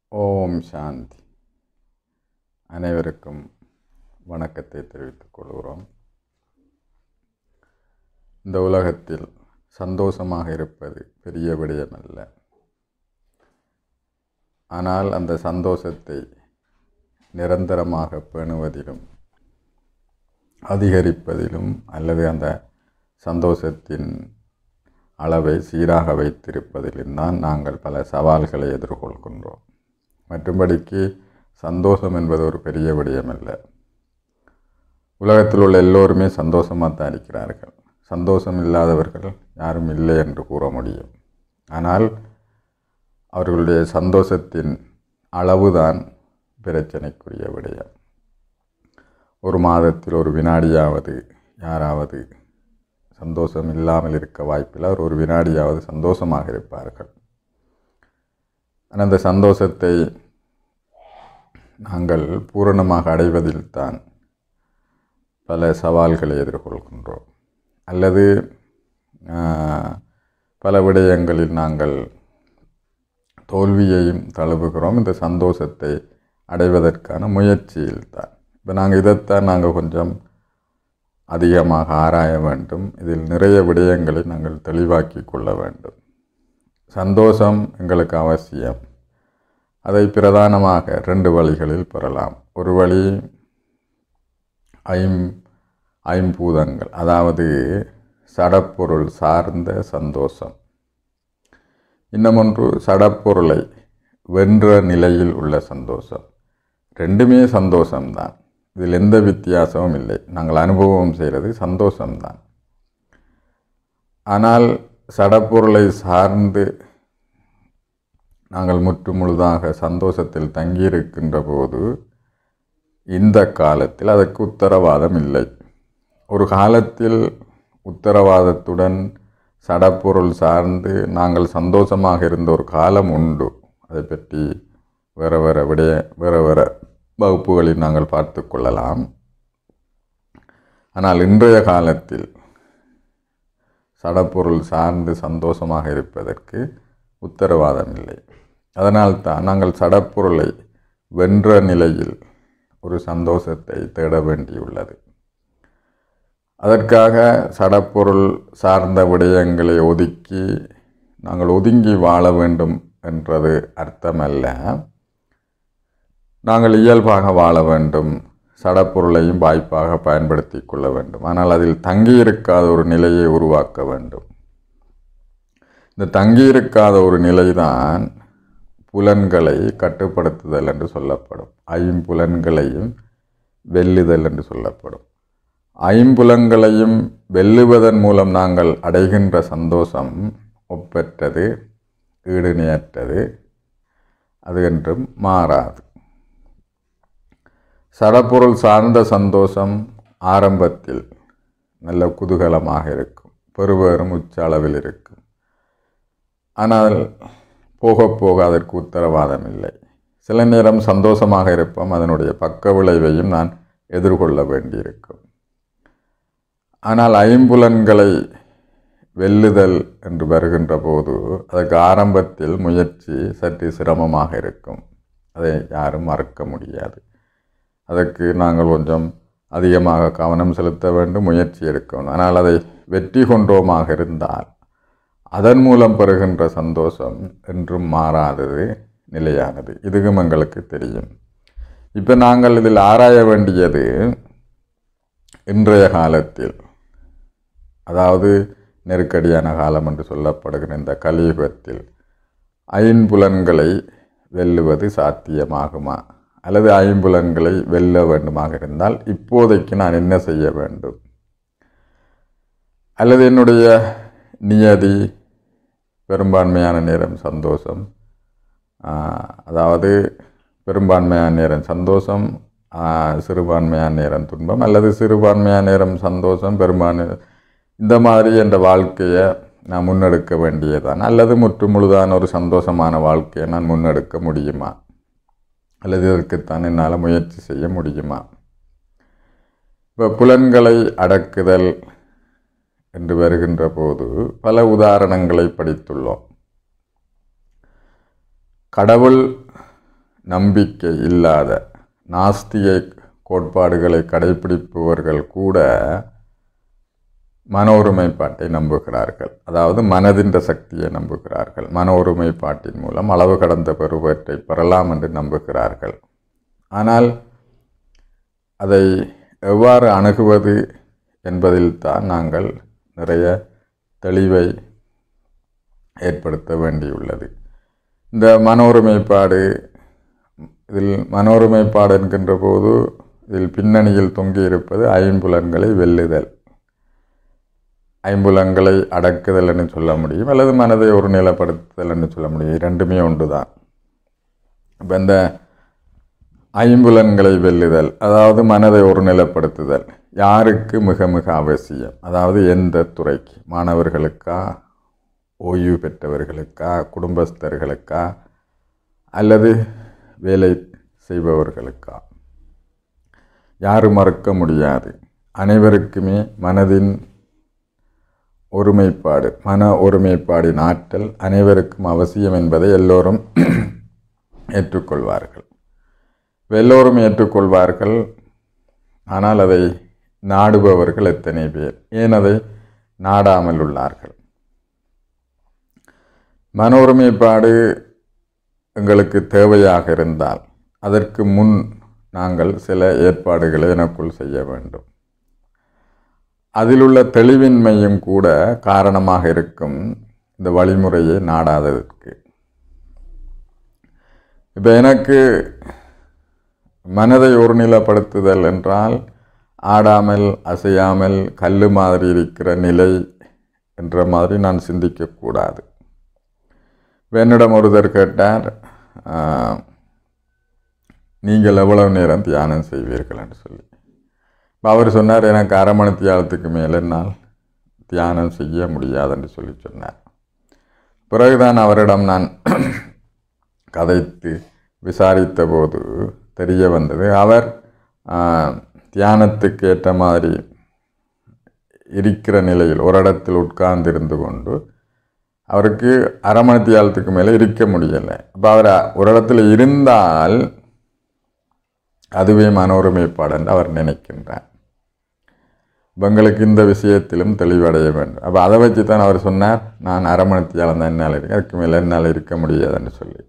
ஓம் சாந்தி அனைவருக்கும் வணக்கத்தை தெரிவித்துக் கொள்கிறோம் இந்த உலகத்தில் சந்தோஷமாக இருப்பது பெரிய விடயமல்ல ஆனால் அந்த சந்தோஷத்தை நிரந்தரமாக பேணுவதிலும் அதிகரிப்பதிலும் அல்லது அந்த சந்தோஷத்தின் அளவை சீராக வைத்திருப்பதிலும் தான் நாங்கள் பல சவால்களை எதிர்கொள்கின்றோம் மற்றும்படிக்கு சந்தோஷம் என்பது ஒரு பெரிய விடயமல்ல உலகத்தில் உள்ள எல்லோருமே சந்தோஷமாக தான் இருக்கிறார்கள் சந்தோஷம் இல்லாதவர்கள் யாரும் இல்லை என்று கூற முடியும் ஆனால் அவர்களுடைய சந்தோஷத்தின் அளவுதான் பிரச்சனைக்குரிய விடயம் ஒரு மாதத்தில் ஒரு வினாடியாவது யாராவது சந்தோஷம் இல்லாமல் இருக்க வாய்ப்பில்லை அவர் ஒரு வினாடியாவது சந்தோஷமாக இருப்பார்கள் ஆனால் அந்த சந்தோஷத்தை நாங்கள் பூரணமாக அடைவதில் தான் பல சவால்களை எதிர்கொள்கின்றோம் அல்லது பல விடயங்களில் நாங்கள் தோல்வியையும் தழுவுகிறோம் இந்த சந்தோஷத்தை அடைவதற்கான முயற்சியில் தான் இப்போ நாங்கள் இதைத்தான் நாங்கள் கொஞ்சம் அதிகமாக ஆராய வேண்டும் இதில் நிறைய விடயங்களை நாங்கள் தெளிவாக்கி கொள்ள வேண்டும் சந்தோஷம் எங்களுக்கு அவசியம் அதை பிரதானமாக ரெண்டு வழிகளில் பெறலாம் ஒரு வழி ஐம் ஐம்பூதங்கள் அதாவது சடப்பொருள் சார்ந்த சந்தோஷம் இன்னமொன்று சடப்பொருளை வென்ற நிலையில் உள்ள சந்தோஷம் ரெண்டுமே சந்தோஷம்தான் இதில் எந்த வித்தியாசமும் இல்லை நாங்கள் அனுபவம் செய்கிறது சந்தோஷம்தான் ஆனால் சடப்பொருளை சார்ந்து நாங்கள் முற்று முழுதாக சந்தோஷத்தில் தங்கியிருக்கின்ற போது இந்த காலத்தில் அதற்கு உத்தரவாதம் இல்லை ஒரு காலத்தில் உத்தரவாதத்துடன் சடப்பொருள் சார்ந்து நாங்கள் சந்தோஷமாக இருந்த ஒரு காலம் உண்டு அதை பற்றி வேறு வேறு விடைய வேறு வேறு வகுப்புகளில் நாங்கள் பார்த்து கொள்ளலாம் ஆனால் இன்றைய காலத்தில் சடப்பொருள் சார்ந்து சந்தோஷமாக இருப்பதற்கு உத்தரவாதம் இல்லை அதனால்தான் நாங்கள் சடப்பொருளை வென்ற நிலையில் ஒரு சந்தோஷத்தை தேட வேண்டியுள்ளது அதற்காக சடப்பொருள் சார்ந்த விடயங்களை ஒதுக்கி நாங்கள் ஒதுங்கி வாழ வேண்டும் என்றது அர்த்தமல்ல நாங்கள் இயல்பாக வாழ வேண்டும் சடப்பொருளையும் வாய்ப்பாக பயன்படுத்தி கொள்ள வேண்டும் ஆனால் அதில் தங்கியிருக்காத ஒரு நிலையை உருவாக்க வேண்டும் இந்த தங்கியிருக்காத ஒரு நிலைதான் புலன்களை கட்டுப்படுத்துதல் என்று சொல்லப்படும் ஐம்புலன்களையும் வெல்லுதல் என்று சொல்லப்படும் ஐம்புலன்களையும் வெல்லுவதன் மூலம் நாங்கள் அடைகின்ற சந்தோஷம் ஒப்பற்றது ஈடுணையற்றது அது என்றும் மாறாது சடப்பொருள் சார்ந்த சந்தோஷம் ஆரம்பத்தில் நல்ல குதூகலமாக இருக்கும் பெருவேறும் உச்ச அளவில் இருக்கும் ஆனால் போக போக அதற்கு உத்தரவாதம் இல்லை சில நேரம் சந்தோஷமாக இருப்போம் அதனுடைய பக்க விளைவையும் நான் எதிர்கொள்ள வேண்டியிருக்கும் ஆனால் ஐம்புலன்களை வெல்லுதல் என்று வருகின்ற போது அதற்கு ஆரம்பத்தில் முயற்சி சற்று சிரமமாக இருக்கும் அதை யாரும் மறக்க முடியாது அதற்கு நாங்கள் கொஞ்சம் அதிகமாக கவனம் செலுத்த வேண்டும் முயற்சி எடுக்கணும் ஆனால் அதை வெற்றி கொண்டோமாக இருந்தால் அதன் மூலம் பெறுகின்ற சந்தோஷம் என்றும் மாறாதது நிலையானது இதுவும் எங்களுக்கு தெரியும் இப்போ நாங்கள் இதில் ஆராய வேண்டியது இன்றைய காலத்தில் அதாவது நெருக்கடியான காலம் என்று சொல்லப்படுகிற இந்த கலியுகத்தில் ஐம்புலன்களை வெல்லுவது சாத்தியமாகுமா அல்லது ஐம்புலன்களை வெல்ல வேண்டுமாக இருந்தால் இப்போதைக்கு நான் என்ன செய்ய வேண்டும் அல்லது என்னுடைய நியதி பெரும்பான்மையான நேரம் சந்தோஷம் அதாவது பெரும்பான்மையான நேரம் சந்தோஷம் சிறுபான்மையான நேரம் துன்பம் அல்லது சிறுபான்மையான நேரம் சந்தோஷம் பெரும்பான்மை இந்த மாதிரி என்ற வாழ்க்கையை நான் முன்னெடுக்க வேண்டியதான் அல்லது முற்று முழுதான ஒரு சந்தோஷமான வாழ்க்கையை நான் முன்னெடுக்க முடியுமா அல்லது இதற்குத்தான் என்னால் முயற்சி செய்ய முடியுமா இப்போ புலன்களை அடக்குதல் என்று வருகின்ற போது பல உதாரணங்களை படித்துள்ளோம் கடவுள் நம்பிக்கை இல்லாத நாஸ்திக கோட்பாடுகளை கடைபிடிப்பவர்கள் கூட மன ஒருமைப்பாட்டை நம்புகிறார்கள் அதாவது மனதின்ற சக்தியை நம்புகிறார்கள் மன ஒருமைப்பாட்டின் மூலம் அளவு கடந்த பெறுவற்றை பெறலாம் என்று நம்புகிறார்கள் ஆனால் அதை எவ்வாறு அணுகுவது என்பதில்தான் நாங்கள் நிறைய தெளிவை ஏற்படுத்த வேண்டியுள்ளது இந்த மன ஒருமைப்பாடு இதில் மன ஒருமைப்பாடு என்கின்ற போது இதில் பின்னணியில் தொங்கியிருப்பது ஐம்புலன்களை வெல்லுதல் ஐம்புலன்களை அடக்குதல் என்று சொல்ல முடியும் அல்லது மனதை ஒரு நிலப்படுத்துதல் என்று சொல்ல முடியும் இரண்டுமே ஒன்று தான் இப்போ இந்த ஐம்புலன்களை வெல்லுதல் அதாவது மனதை ஒரு நிலப்படுத்துதல் யாருக்கு மிக மிக அவசியம் அதாவது எந்த துறைக்கு மாணவர்களுக்கா ஓய்வு பெற்றவர்களுக்கா குடும்பஸ்தர்களுக்கா அல்லது வேலை செய்பவர்களுக்கா யாரும் மறுக்க முடியாது அனைவருக்குமே மனதின் ஒருமைப்பாடு மன ஒருமைப்பாடின் ஆற்றல் அனைவருக்கும் அவசியம் என்பதை எல்லோரும் ஏற்றுக்கொள்வார்கள் எல்லோரும் ஏற்றுக்கொள்வார்கள் ஆனால் அதை நாடுபவர்கள் எத்தனை பேர் ஏன் அதை நாடாமல் உள்ளார்கள் மன ஒருமைப்பாடு எங்களுக்கு தேவையாக இருந்தால் அதற்கு முன் நாங்கள் சில ஏற்பாடுகளை எனக்குள் செய்ய வேண்டும் அதிலுள்ள தெளிவின்மையும் கூட காரணமாக இருக்கும் இந்த வழிமுறையை நாடாததற்கு இப்போ எனக்கு மனதை ஒருநிலைப்படுத்துதல் என்றால் ஆடாமல் அசையாமல் கல் மாதிரி இருக்கிற நிலை என்ற மாதிரி நான் சிந்திக்கக்கூடாது என்னிடம் ஒருத்தர் கேட்டார் நீங்கள் எவ்வளவு நேரம் தியானம் செய்வீர்கள் என்று சொல்லி இப்போ அவர் சொன்னார் எனக்கு அரை மணி தியானத்துக்கு மேலே என்னால் தியானம் செய்ய முடியாது என்று சொல்லி சொன்னார் பிறகுதான் அவரிடம் நான் கதைத்து விசாரித்த போது தெரிய வந்தது அவர் தியானத்துக்கு ஏற்ற மாதிரி இருக்கிற நிலையில் ஒரு இடத்தில் உட்கார்ந்திருந்து கொண்டு அவருக்கு அரை மணி தியாலத்துக்கு மேலே இருக்க முடியலை அப்போ அவர் ஒரு இடத்துல இருந்தால் அதுவே மன ஒருமைப்பாடு என்று அவர் நினைக்கின்றார் எங்களுக்கு இந்த விஷயத்திலும் தெளிவடைய வேண்டும் அப்போ அதை வச்சு தான் அவர் சொன்னார் நான் அரை மணி தியாலம் தான் என்னால் இருக்க அதுக்கு மேலே என்னால் இருக்க முடியாதுன்னு சொல்லி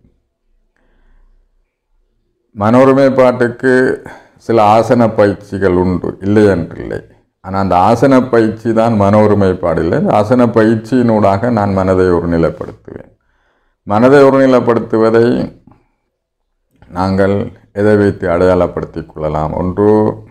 மன ஒருமைப்பாட்டுக்கு சில ஆசன பயிற்சிகள் உண்டு இல்லை என்றில்லை ஆனால் அந்த ஆசன பயிற்சி தான் மன ஒருமைப்பாடு இல்லை இந்த ஆசன பயிற்சியினூடாக நான் மனதை ஒருநிலைப்படுத்துவேன் மனதை ஒருநிலைப்படுத்துவதை நாங்கள் எதை வைத்து அடையாளப்படுத்திக் கொள்ளலாம் ஒன்று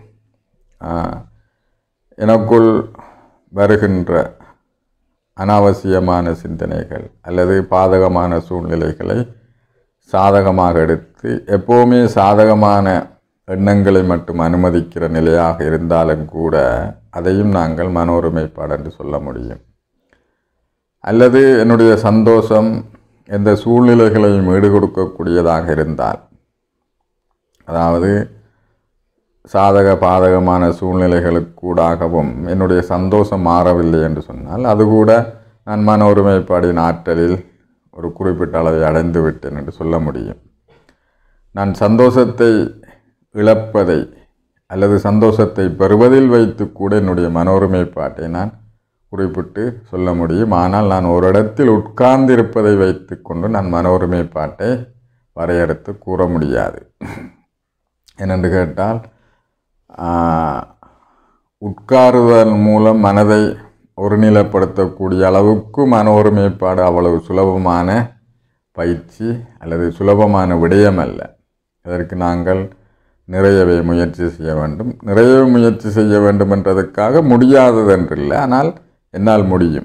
எனக்குள் வருகின்ற அனாவசியமான சிந்தனைகள் அல்லது பாதகமான சூழ்நிலைகளை சாதகமாக எடுத்து எப்போவுமே சாதகமான எண்ணங்களை மட்டும் அனுமதிக்கிற நிலையாக இருந்தாலும் கூட அதையும் நாங்கள் மன ஒருமைப்பாடு என்று சொல்ல முடியும் அல்லது என்னுடைய சந்தோஷம் எந்த சூழ்நிலைகளையும் ஈடு கொடுக்கக்கூடியதாக இருந்தால் அதாவது சாதக பாதகமான சூழ்நிலைகளுக்கூடாகவும் என்னுடைய சந்தோஷம் மாறவில்லை என்று சொன்னால் அது கூட நான் மன ஒருமைப்பாடின் ஆற்றலில் ஒரு குறிப்பிட்ட அளவை அடைந்து விட்டேன் என்று சொல்ல முடியும் நான் சந்தோஷத்தை இழப்பதை அல்லது சந்தோஷத்தை பெறுவதில் வைத்து கூட என்னுடைய மன ஒருமைப்பாட்டை நான் குறிப்பிட்டு சொல்ல முடியும் ஆனால் நான் ஒரு இடத்தில் உட்கார்ந்திருப்பதை வைத்து கொண்டு நான் மன ஒருமைப்பாட்டை வரையறுத்து கூற முடியாது என்னென்று கேட்டால் உட்காருதல் மூலம் மனதை ஒருநிலைப்படுத்தக்கூடிய அளவுக்கு மன ஒருமைப்பாடு அவ்வளவு சுலபமான பயிற்சி அல்லது சுலபமான விடயம் அல்ல இதற்கு நாங்கள் நிறையவே முயற்சி செய்ய வேண்டும் நிறையவே முயற்சி செய்ய வேண்டும் என்றதுக்காக முடியாததென்றில்லை ஆனால் என்னால் முடியும்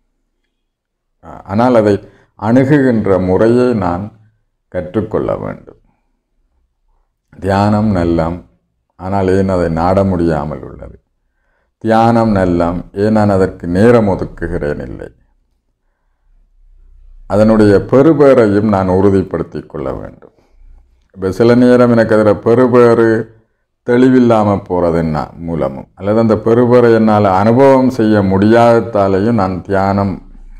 ஆனால் அதை அணுகுகின்ற முறையை நான் கற்றுக்கொள்ள வேண்டும் தியானம் நல்லம் ஆனால் ஏன் அதை நாட முடியாமல் உள்ளது தியானம் நல்லம் ஏன் நான் அதற்கு நேரம் ஒதுக்குகிறேன் இல்லை அதனுடைய பெறுபேறையும் நான் உறுதிப்படுத்தி கொள்ள வேண்டும் இப்போ சில நேரம் எனக்கு அதில் பெறுபேறு தெளிவில்லாமல் போகிறது என்ன மூலமும் அல்லது அந்த பெறுபேறை என்னால் அனுபவம் செய்ய முடியாததாலேயும் நான் தியானம்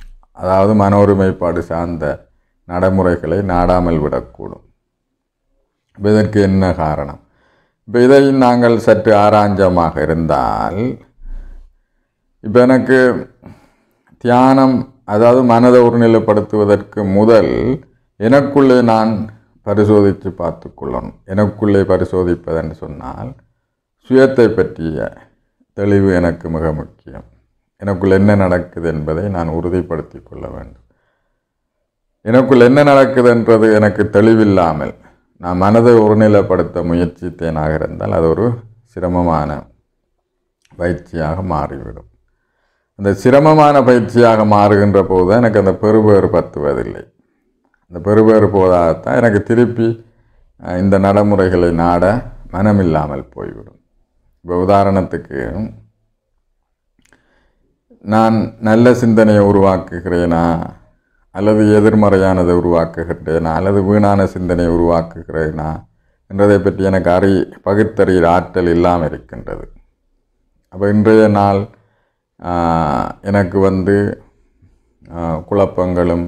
அதாவது மன ஒருமைப்பாடு சார்ந்த நடைமுறைகளை நாடாமல் விடக்கூடும் இப்ப இதற்கு என்ன காரணம் இப்போ இதை நாங்கள் சற்று ஆராய்ஞ்சமாக இருந்தால் இப்போ எனக்கு தியானம் அதாவது மனதை ஒருநிலைப்படுத்துவதற்கு முதல் எனக்குள்ளே நான் பரிசோதித்து பார்த்து கொள்ளணும் எனக்குள்ளே பரிசோதிப்பதென்று சொன்னால் சுயத்தை பற்றிய தெளிவு எனக்கு மிக முக்கியம் எனக்குள் என்ன நடக்குது என்பதை நான் உறுதிப்படுத்தி கொள்ள வேண்டும் எனக்குள் என்ன நடக்குதுன்றது எனக்கு தெளிவில்லாமல் நான் மனதை ஒருநிலைப்படுத்த முயற்சித்தேனாக இருந்தால் அது ஒரு சிரமமான பயிற்சியாக மாறிவிடும் அந்த சிரமமான பயிற்சியாக மாறுகின்ற போது தான் எனக்கு அந்த பெறுபேறு பத்துவதில்லை அந்த பெறுபேறு போதாகத்தான் எனக்கு திருப்பி அஹ், இந்த நடைமுறைகளை நாட மனமில்லாமல் போய்விடும் இப்போ உதாரணத்துக்கு நான் நல்ல சிந்தனையை உருவாக்குகிறேனா அல்லது எதிர்மறையானதை உருவாக்குகின்றேனா அல்லது வீணான சிந்தனையை உருவாக்குகிறேனா என்றதை பற்றி எனக்கு அறி பகுத்தறிகிற ஆற்றல் இல்லாமல் இருக்கின்றது அப்போ இன்றைய நாள் ஆஹ், எனக்கு வந்து ஆஹ், குழப்பங்களும்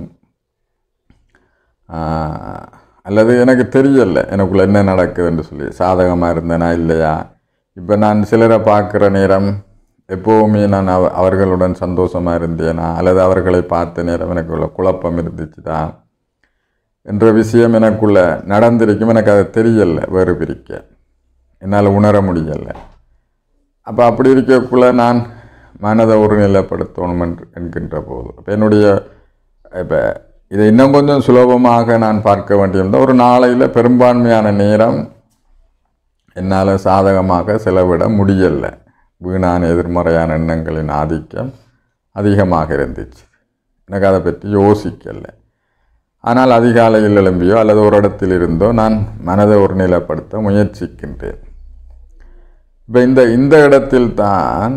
ஆஹ், அல்லது எனக்கு தெரியல எனக்குள்ள என்ன நடக்குதுன்னு சொல்லி சாதகமாக இருந்தேனா இல்லையா இப்போ நான் சிலரை பார்க்குற நேரம் எப்போவுமே நான் அவ அவர்களுடன் சந்தோஷமாக இருந்தேனா அல்லது அவர்களை பார்த்த நேரம் எனக்குள்ள குழப்பம் இருந்துச்சுதா என்ற விஷயம் எனக்குள்ள நடந்திருக்கும் எனக்கு அது தெரியல வேறு பிரிக்க என்னால் உணர முடியலை அப்போ அப்படி இருக்கக்குள்ள நான் மனதை ஒருநிலைப்படுத்தணும் என்று என்கின்ற போது அப்போ என்னுடைய இப்போ இதை இன்னும் கொஞ்சம் சுலபமாக நான் பார்க்க வேண்டியிருந்தால் ஒரு நாளையில் பெரும்பான்மையான நேரம் என்னால் சாதகமாக செலவிட முடியலை வீணான எதிர்மறையான எண்ணங்களின் ஆதிக்கம் அதிகமாக இருந்துச்சு எனக்கு அதை பற்றி யோசிக்கலை ஆனால் அதிகாலையில் எழும்பியோ அல்லது ஒரு இடத்தில் இருந்தோ நான் மனதை ஒருநிலைப்படுத்த முயற்சிக்கின்றேன் இப்போ இந்த இந்த இடத்தில் தான்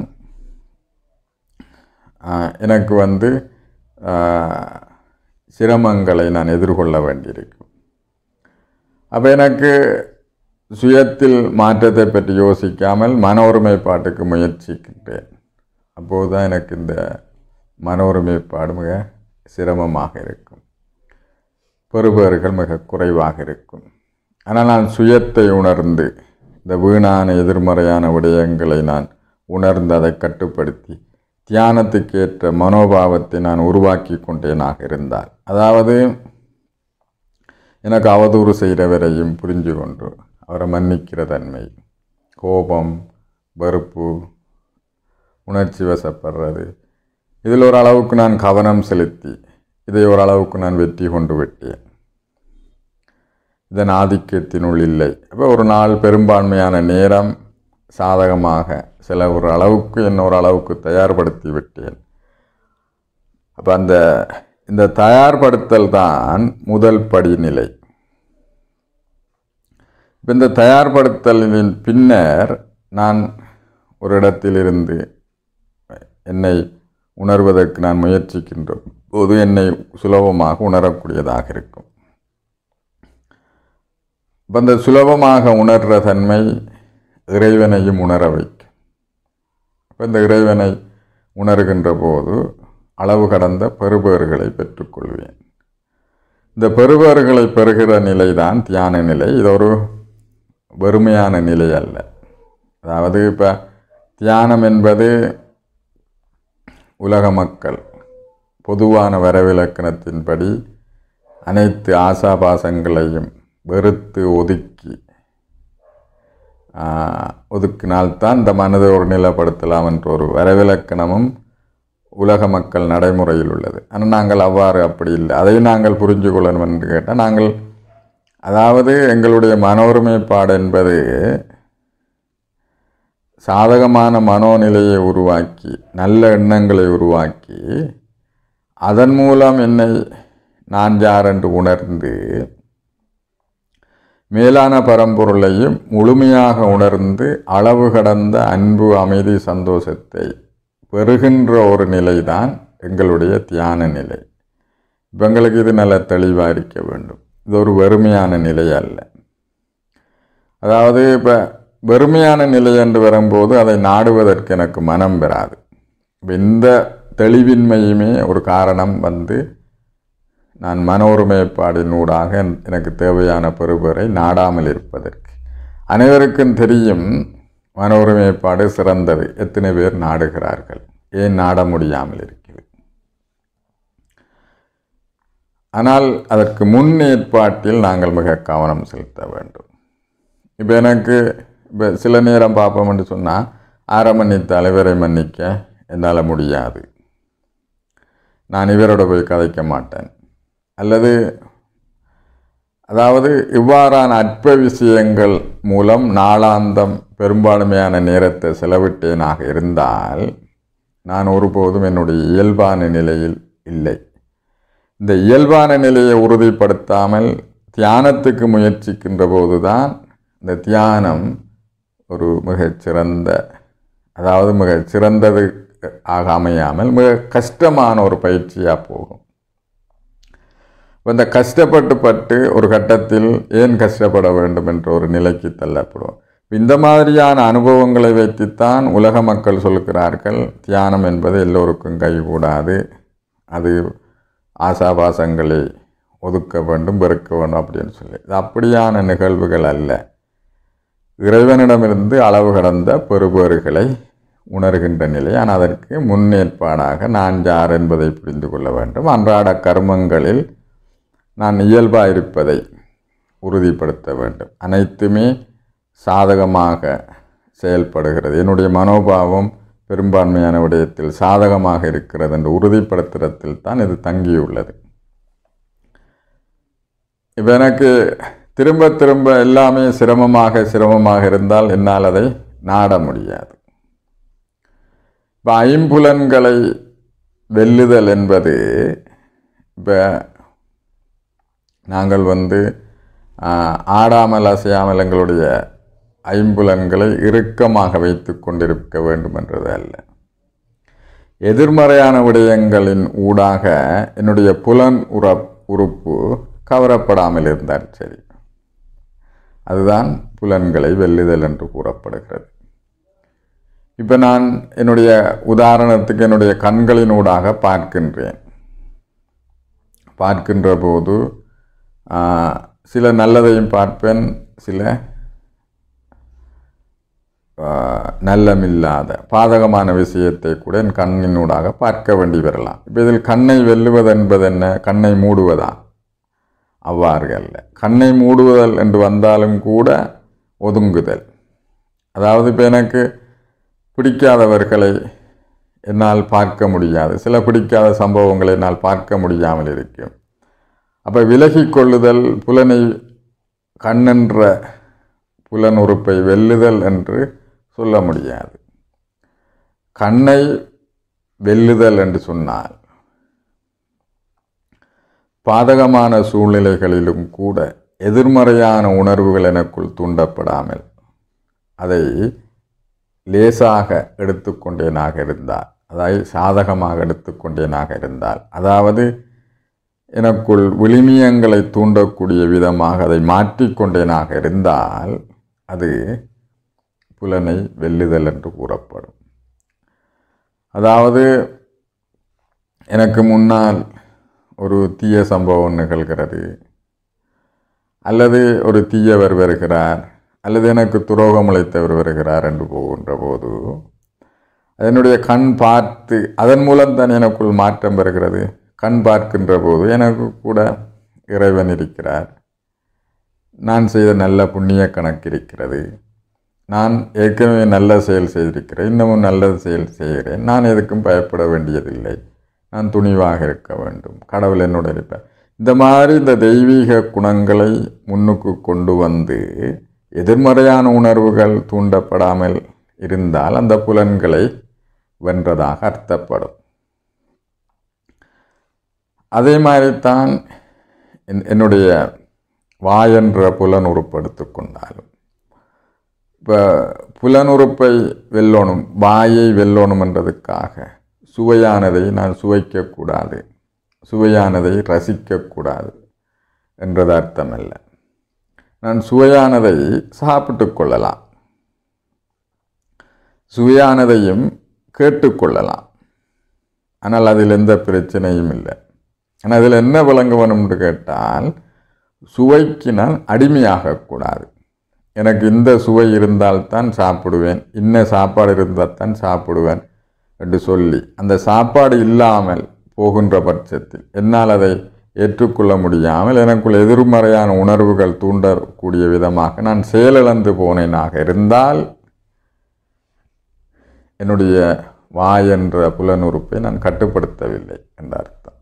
ஆஹ், எனக்கு வந்து ஆஹ், சிரமங்களை நான் எதிர்கொள்ள வேண்டியிருக்கும் அப்போ எனக்கு சுயத்தில் மாற்றத்தை பற்றி யோசிக்காமல் மன ஒருமைப்பாட்டுக்கு முயற்சிக்கின்றேன் அப்போது தான் எனக்கு இந்த மன ஒருமைப்பாடு மிக சிரமமாக இருக்கும் பெறுபேறுகள் மிக குறைவாக இருக்கும் ஆனால் நான் சுயத்தை உணர்ந்து இந்த வீணான எதிர்மறையான விடயங்களை நான் உணர்ந்து அதை கட்டுப்படுத்தி தியானத்துக்கேற்ற மனோபாவத்தை நான் உருவாக்கி கொண்டேனாக இருந்தால் அதாவது எனக்கு அவதூறு செய்கிறவரையும் புரிஞ்சு கொண்டு அவரை மன்னிக்கிற தன்மை கோபம் வெறுப்பு உணர்ச்சி வசப்படுறது இதில் ஒரு அளவுக்கு நான் கவனம் செலுத்தி இதை ஒரு அளவுக்கு நான் வெற்றி கொண்டு விட்டேன் இதன் ஆதிக்கத்தினுள் இல்லை அப்போ ஒரு நாள் பெரும்பான்மையான நேரம் சாதகமாக சில ஒரு அளவுக்கு என்ன ஒரு அளவுக்கு தயார்படுத்தி விட்டேன் அப்போ அந்த இந்த தயார்படுத்தல் தான் முதல் படிநிலை இப்போ இந்த தயார்படுத்தலின் பின்னர் நான் ஒரு இடத்திலிருந்து என்னை உணர்வதற்கு நான் முயற்சிக்கின்ற போது என்னை சுலபமாக உணரக்கூடியதாக இருக்கும் அப்ப அந்த சுலபமாக உணர்ற தன்மை இறைவனையும் உணர வைக்கும் அப்போ இந்த இறைவனை உணர்கின்ற போது அளவு கடந்த பெறுபேறுகளை பெற்றுக்கொள்வேன் இந்த பெறுபேறுகளை பெறுகிற நிலைதான் தியான நிலை இது ஒரு வெறுமையான நிலை அல்ல அதாவது இப்போ தியானம் என்பது உலக மக்கள் பொதுவான வரவிலக்கணத்தின்படி அனைத்து ஆசாபாசங்களையும் வெறுத்து ஒதுக்கி ஆஹ், ஒதுக்கினால்தான் இந்த மனதை ஒரு நிலைப்படுத்தலாம் என்ற ஒரு வரவிலக்கணமும் உலக மக்கள் நடைமுறையில் உள்ளது ஆனால் நாங்கள் அவ்வாறு அப்படி இல்லை அதையும் நாங்கள் புரிஞ்சு கொள்ளணும் என்று கேட்டால் நாங்கள் அதாவது எங்களுடைய மனோருமைப்பாடு என்பது சாதகமான மனோநிலையை உருவாக்கி நல்ல எண்ணங்களை உருவாக்கி அதன் மூலம் என்னை நான் யார் என்று உணர்ந்து மேலான பரம்பொருளையும் முழுமையாக உணர்ந்து அளவு கடந்த அன்பு அமைதி சந்தோஷத்தை பெறுகின்ற ஒரு நிலைதான் எங்களுடைய தியான நிலை இப்போ எங்களுக்கு இது நல்ல தெளிவாக இருக்க வேண்டும் இது ஒரு வெறுமையான நிலை அல்ல அதாவது இப்போ வெறுமையான நிலை என்று வரும்போது அதை நாடுவதற்கு எனக்கு மனம் பெறாது இப்ப இந்த தெளிவின்மையுமே ஒரு காரணம் வந்து நான் மன ஒருமைப்பாடினூடாக என்- எனக்கு தேவையான பெறுபரை நாடாமல் இருப்பதற்கு அனைவருக்கும் தெரியும் மன ஒருமைப்பாடு சிறந்தது எத்தனை பேர் நாடுகிறார்கள் ஏன் நாட முடியாமல் இருக்கிறது ஆனால் அதற்கு முன் ஏற்பாட்டில் நாங்கள் மிக கவனம் செலுத்த வேண்டும் இப்போ எனக்கு இப்போ சில நேரம் பார்ப்போம் என்று சொன்னால் அரை மணி தலைவரை மன்னிக்க என்னால் முடியாது நான் இவரோட போய் கதைக்க மாட்டேன் அல்லது அதாவது இவ்வாறான அற்ப விஷயங்கள் மூலம் நாளாந்தம் பெரும்பான்மையான நேரத்தை செலவிட்டேனாக இருந்தால் நான் ஒருபோதும் என்னுடைய இயல்பான நிலையில் இல்லை இந்த இயல்பான நிலையை உறுதிப்படுத்தாமல் தியானத்துக்கு முயற்சிக்கின்ற போதுதான் இந்த தியானம் ஒரு மிகச் சிறந்த அதாவது மிகச் சிறந்தது ஆக அமையாமல் மிக கஷ்டமான ஒரு பயிற்சியாக போகும் இப்ப இந்த கஷ்டப்பட்டு பட்டு ஒரு கட்டத்தில் ஏன் கஷ்டப்பட வேண்டும் என்ற ஒரு நிலைக்கு தள்ளப்படுவோம் இந்த மாதிரியான அனுபவங்களை வைத்துத்தான் உலக மக்கள் சொல்கிறார்கள் தியானம் என்பது எல்லோருக்கும் கைகூடாது அது ஆசாபாசங்களை ஒதுக்க வேண்டும் வெறுக்க வேண்டும் அப்படின்னு சொல்லி இது அப்படியான நிகழ்வுகள் அல்ல இறைவனிடமிருந்து அளவு கடந்த பெறுபேறுகளை உணர்கின்ற நிலை ஆனால் அதற்கு முன்னேற்பாடாக நான் யார் என்பதை புரிந்து கொள்ள வேண்டும் அன்றாட கர்மங்களில் நான் இயல்பாக இருப்பதை உறுதிப்படுத்த வேண்டும் அனைத்துமே சாதகமாக செயல்படுகிறது என்னுடைய மனோபாவம் பெரும்பான்மையான விடயத்தில் சாதகமாக இருக்கிறது என்று உறுதிப்படுத்துறத்தில் தான் இது தங்கியுள்ளது இப்போ எனக்கு திரும்ப திரும்ப எல்லாமே சிரமமாக சிரமமாக இருந்தால் என்னால் அதை நாட முடியாது இப்போ ஐம்புலன்களை வெல்லுதல் என்பது இப்போ நாங்கள் வந்து ஆஹ், ஆடாமல் அசையாமல் எங்களுடைய ஐம்புலன்களை இறுக்கமாக வைத்து கொண்டிருக்க வேண்டும் என்றது அல்ல எதிர்மறையான விடயங்களின் ஊடாக என்னுடைய புலன் உற உறுப்பு கவரப்படாமல் இருந்தால் சரி அதுதான் புலன்களை வெல்லுதல் என்று கூறப்படுகிறது இப்போ நான் என்னுடைய உதாரணத்துக்கு என்னுடைய கண்களினூடாக பார்க்கின்றேன் பார்க்கின்ற போது ஆ, சில நல்லதையும் பார்ப்பேன் சில ஆ, நல்லமில்லாத பாதகமான விஷயத்தை கூட என் கண்ணினூடாக பார்க்க வேண்டி வரலாம் இப்போ இதில் கண்ணை வெல்லுவது என்பது என்ன கண்ணை மூடுவதா அவ்வாறு அல்ல கண்ணை மூடுவதல் என்று வந்தாலும் கூட ஒதுங்குதல் அதாவது இப்போ எனக்கு பிடிக்காதவர்களை என்னால் பார்க்க முடியாது சில பிடிக்காத சம்பவங்களை என்னால் பார்க்க முடியாமல் இருக்கும் அப்போ விலகிக் கொள்ளுதல் புலனை கண்ணென்ற புலன் உறுப்பை வெல்லுதல் என்று சொல்ல முடியாது கண்ணை வெல்லுதல் என்று சொன்னால் பாதகமான சூழ்நிலைகளிலும் கூட எதிர்மறையான உணர்வுகள் எனக்குள் தூண்டப்படாமல் அதை லேசாக எடுத்துக்கொண்டேனாக இருந்தால் அதாவது சாதகமாக எடுத்துக்கொண்டேனாக இருந்தால் அதாவது எனக்குள் விளிமியங்களை தூண்டக்கூடிய விதமாக அதை மாற்றிக்கொண்டேனாக இருந்தால் அது புலனை வெல்லுதல் என்று கூறப்படும் அதாவது எனக்கு முன்னால் ஒரு தீய சம்பவம் நிகழ்கிறது அல்லது ஒரு தீயவர் வருகிறார் அல்லது எனக்கு துரோகம் அளித்தவர் வருகிறார் என்று போகின்ற போது அதனுடைய கண் பார்த்து அதன் மூலம் தான் எனக்குள் மாற்றம் வருகிறது கண் பார்க்கின்ற போது எனக்கு கூட இறைவன் இருக்கிறார் நான் செய்த நல்ல புண்ணிய கணக்கு இருக்கிறது நான் ஏற்கனவே நல்ல செயல் செய்திருக்கிறேன் இன்னமும் நல்ல செயல் செய்கிறேன் நான் எதுக்கும் பயப்பட வேண்டியதில்லை நான் துணிவாக இருக்க வேண்டும் கடவுள் என்னோட இருப்பார் இந்த மாதிரி இந்த தெய்வீக குணங்களை முன்னுக்கு கொண்டு வந்து எதிர்மறையான உணர்வுகள் தூண்டப்படாமல் இருந்தால் அந்த புலன்களை வென்றதாக அர்த்தப்படும் அதே மாதிரித்தான் என்- என்னுடைய வாயென்ற புலன் உறுப்படுத்து கொண்டாலும் இப்போ புலனுறுப்பை வெல்லணும் வாயை வெல்லணும் என்றதுக்காக சுவையானதை நான் சுவைக்கக்கூடாது சுவையானதை ரசிக்கக்கூடாது என்றது அர்த்தமல்ல நான் சுவையானதை சாப்பிட்டு கொள்ளலாம் சுவையானதையும் கேட்டுக்கொள்ளலாம் ஆனால் அதில் எந்த பிரச்சனையும் இல்லை ஆனால் இதில் என்ன விளங்க வேணும்னு கேட்டால் சுவைக்கு நான் அடிமையாகக்கூடாது எனக்கு இந்த சுவை இருந்தால்தான் சாப்பிடுவேன் இன்ன சாப்பாடு இருந்தால் தான் சாப்பிடுவேன் என்று சொல்லி அந்த சாப்பாடு இல்லாமல் போகின்ற பட்சத்தில் என்னால் அதை ஏற்றுக்கொள்ள முடியாமல் எனக்குள் எதிர்மறையான உணர்வுகள் தூண்டக்கூடிய விதமாக நான் செயலிழந்து போனேனாக இருந்தால் என்னுடைய வாய் என்ற புலனுறுப்பை நான் கட்டுப்படுத்தவில்லை என்ற அர்த்தம்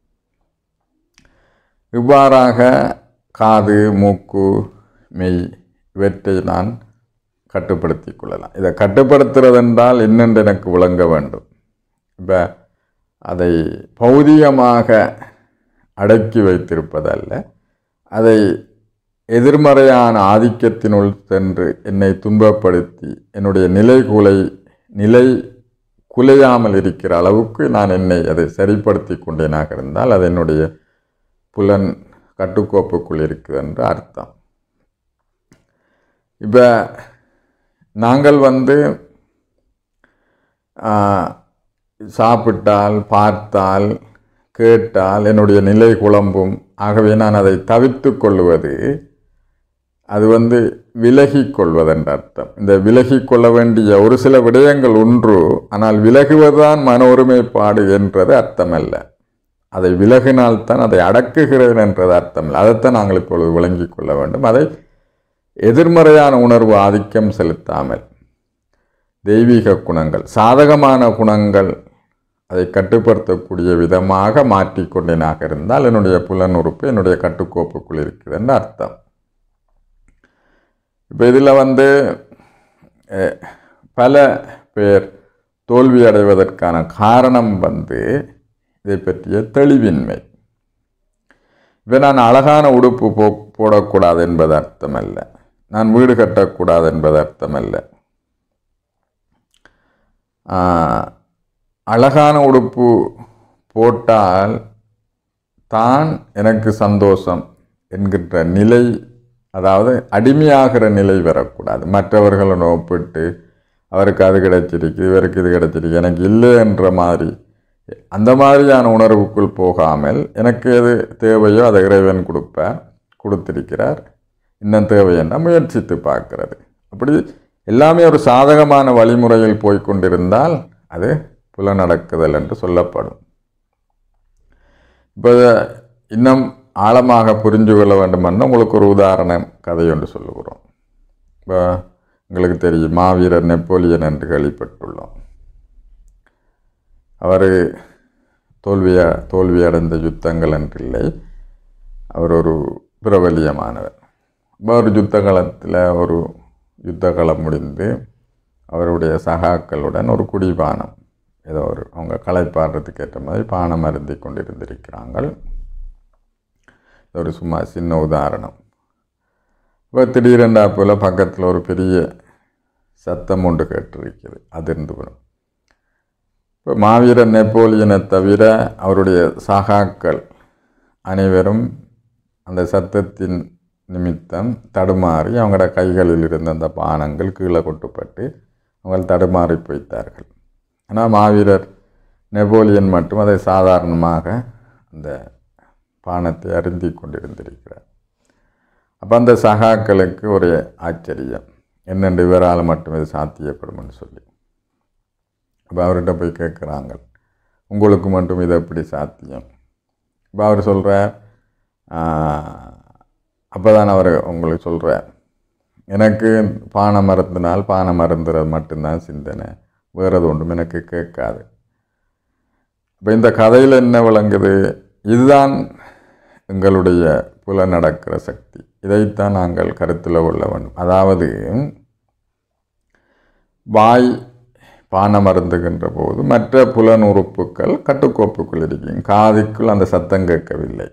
இவ்வாறாக காது மூக்கு மெய் இவற்றை நான் கட்டுப்படுத்தி கொள்ளலாம் இதை கட்டுப்படுத்துறது என்றால் என்னென்று எனக்கு விளங்க வேண்டும் இப்போ அதை பௌதிகமாக அடக்கி வைத்திருப்பதல்ல அதை எதிர்மறையான ஆதிக்கத்தினுள் சென்று என்னை துன்பப்படுத்தி என்னுடைய நிலை குலை நிலை குலையாமல் இருக்கிற அளவுக்கு நான் என்னை அதை சரிப்படுத்தி கொண்டேனாக இருந்தால் அது என்னுடைய புலன் கட்டுக்கோப்புக்குள் இருக்குது என்று அர்த்தம் இப்போ நாங்கள் வந்து ஆ, சாப்பிட்டால் பார்த்தால் கேட்டால் என்னுடைய நிலை குழம்பும் ஆகவே நான் அதை தவிர்த்து கொள்வது அது வந்து விலகிக் கொள்வதென்ற அர்த்தம் இந்த விலகிக் கொள்ள வேண்டிய ஒரு சில விடயங்கள் ஒன்று ஆனால் விலகுவதுதான் மன ஒருமைப்பாடு என்றது அர்த்தமல்ல அதை விலகினால்தான் அதை அடக்குகிறேன் என்றது அர்த்தமில்லை அதைத்தான் நாங்கள் இப்பொழுது விளங்கிக் கொள்ள வேண்டும் அதை எதிர்மறையான உணர்வு ஆதிக்கம் செலுத்தாமல் தெய்வீக குணங்கள் சாதகமான குணங்கள் அதை கட்டுப்படுத்தக்கூடிய விதமாக மாற்றிக்கொண்டேனாக இருந்தால் என்னுடைய புலனுறுப்பு என்னுடைய கட்டுக்கோப்புக்குள் இருக்குதுன்னு அர்த்தம் இப்போ இதில் வந்து அஹ், பல பேர் தோல்வி அடைவதற்கான காரணம் வந்து இதை பற்றிய தெளிவின்மை இப்போ நான் அழகான உடுப்பு போ போடக்கூடாது என்பது அர்த்தமல்ல நான் வீடு கட்டக்கூடாது என்பது அர்த்தமல்ல ஆஹ், அழகான உடுப்பு போட்டால் தான் எனக்கு சந்தோஷம் என்கின்ற நிலை அதாவது அடிமையாகிற நிலை வரக்கூடாது மற்றவர்களுடன் ஒப்பிட்டு அவருக்கு அது கிடைச்சிருக்கு இவருக்கு இது கிடைச்சிருக்கு எனக்கு இல்லை என்ற மாதிரி அந்த மாதிரியான உணர்வுக்குள் போகாமல் எனக்கு எது தேவையோ அதை இறைவன் கொடுப்பார் கொடுத்திருக்கிறார் இன்னும் தேவையென்னா முயற்சித்து பார்க்கிறது அப்படி எல்லாமே ஒரு சாதகமான வழிமுறையில் போய்க்கொண்டிருந்தால் அது புலநடக்குதல் என்று சொல்லப்படும் இப்போ இன்னும் ஆழமாக புரிஞ்சு கொள்ள வேண்டுமென்னா உங்களுக்கு ஒரு உதாரணம் கதை ஒன்று சொல்லுகிறோம் இப்போ உங்களுக்கு தெரியும் மாவீரர் நெப்போலியன் என்று கேள்விப்பட்டுள்ளோம் அவர் தோல்விய தோல்வி அடைந்த யுத்தங்கள் என்றில்லை அவர் ஒரு பிரபல்யமானவர் இப்போ ஒரு யுத்த காலத்தில் ஒரு யுத்த காலம் முடிந்து அவருடைய சகாக்களுடன் ஒரு குடிபானம் ஏதோ ஒரு அவங்க களைப்பாடுறதுக்கு ஏற்ற மாதிரி பானம் அருந்தி கொண்டிருந்திருக்கிறார்கள் இது ஒரு சும்மா சின்ன உதாரணம் இப்போ திடீரெண்டா போல் பக்கத்தில் ஒரு பெரிய சத்தம் ஒன்று கேட்டிருக்கிறது அதிர்ந்து வரும் இப்போ மாவீரன் நெப்போலியனை தவிர அவருடைய சகாக்கள் அனைவரும் அந்த சத்தத்தின் நிமித்தம் தடுமாறி அவங்களோட கைகளில் இருந்த அந்த பானங்கள் கீழே கொட்டுப்பட்டு அவங்க தடுமாறி போய்த்தார்கள் ஆனால் மாவீரர் நெப்போலியன் மட்டும் அதை சாதாரணமாக அந்த பானத்தை அருந்தி கொண்டிருந்திருக்கிறார் அப்போ அந்த சகாக்களுக்கு ஒரு ஆச்சரியம் என்னென்று இவரால் மட்டும் இது சாத்தியப்படும்னு சொல்லி அப்போ அவர்கிட்ட போய் கேட்குறாங்க உங்களுக்கு மட்டும் இது எப்படி சாத்தியம் இப்போ அவர் சொல்கிறார் அப்போ தான் அவர் உங்களுக்கு சொல்கிறார் எனக்கு பானை மறந்தினால் பானை மறந்துறது மட்டும்தான் சிந்தனை வேறு எது ஒன்றும் எனக்கு கேட்காது இப்போ இந்த கதையில் என்ன விளங்குது இதுதான் எங்களுடைய புல நடக்கிற சக்தி இதைத்தான் நாங்கள் கருத்தில் கொள்ள வேண்டும் அதாவது வாய் பானம் அருந்துகின்ற போது மற்ற புலன் உறுப்புகள் கட்டுக்கோப்புக்குள் இருக்கும் காதுக்குள் அந்த சத்தம் கேட்கவில்லை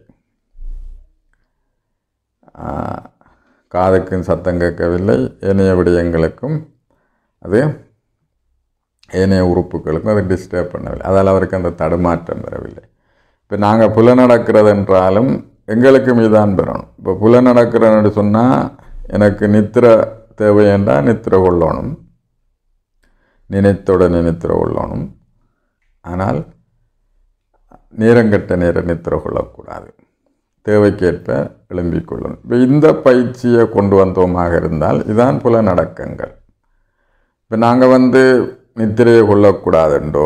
ஆஹ், காதுக்கும் சத்தம் கேட்கவில்லை ஏனைய விடயங்களுக்கும் அது ஏனைய உறுப்புகளுக்கும் அது டிஸ்டர்ப் பண்ணவில்லை அதால் அவருக்கு அந்த தடுமாற்றம் வரவில்லை இப்போ நாங்கள் புல நடக்கிறது என்றாலும் எங்களுக்கு மீதான் பெறணும் இப்போ புல நடக்கிறன்னு சொன்னால் எனக்கு நித்திர தேவையென்றா நித்திர கொள்ளணும் நினைத்தோட நினைத்திர கொள்ளணும் ஆனால் நேரங்கட்ட நேரம் நித்திர கொள்ளக்கூடாது தேவைக்கேற்ப எழும்பிக் கொள்ளணும் இப்போ இந்த பயிற்சியை கொண்டு வந்தோமாக இருந்தால் இதான் புலநடக்கங்கள் இப்போ நாங்கள் வந்து நித்திரையை கொள்ளக்கூடாதுன்றோ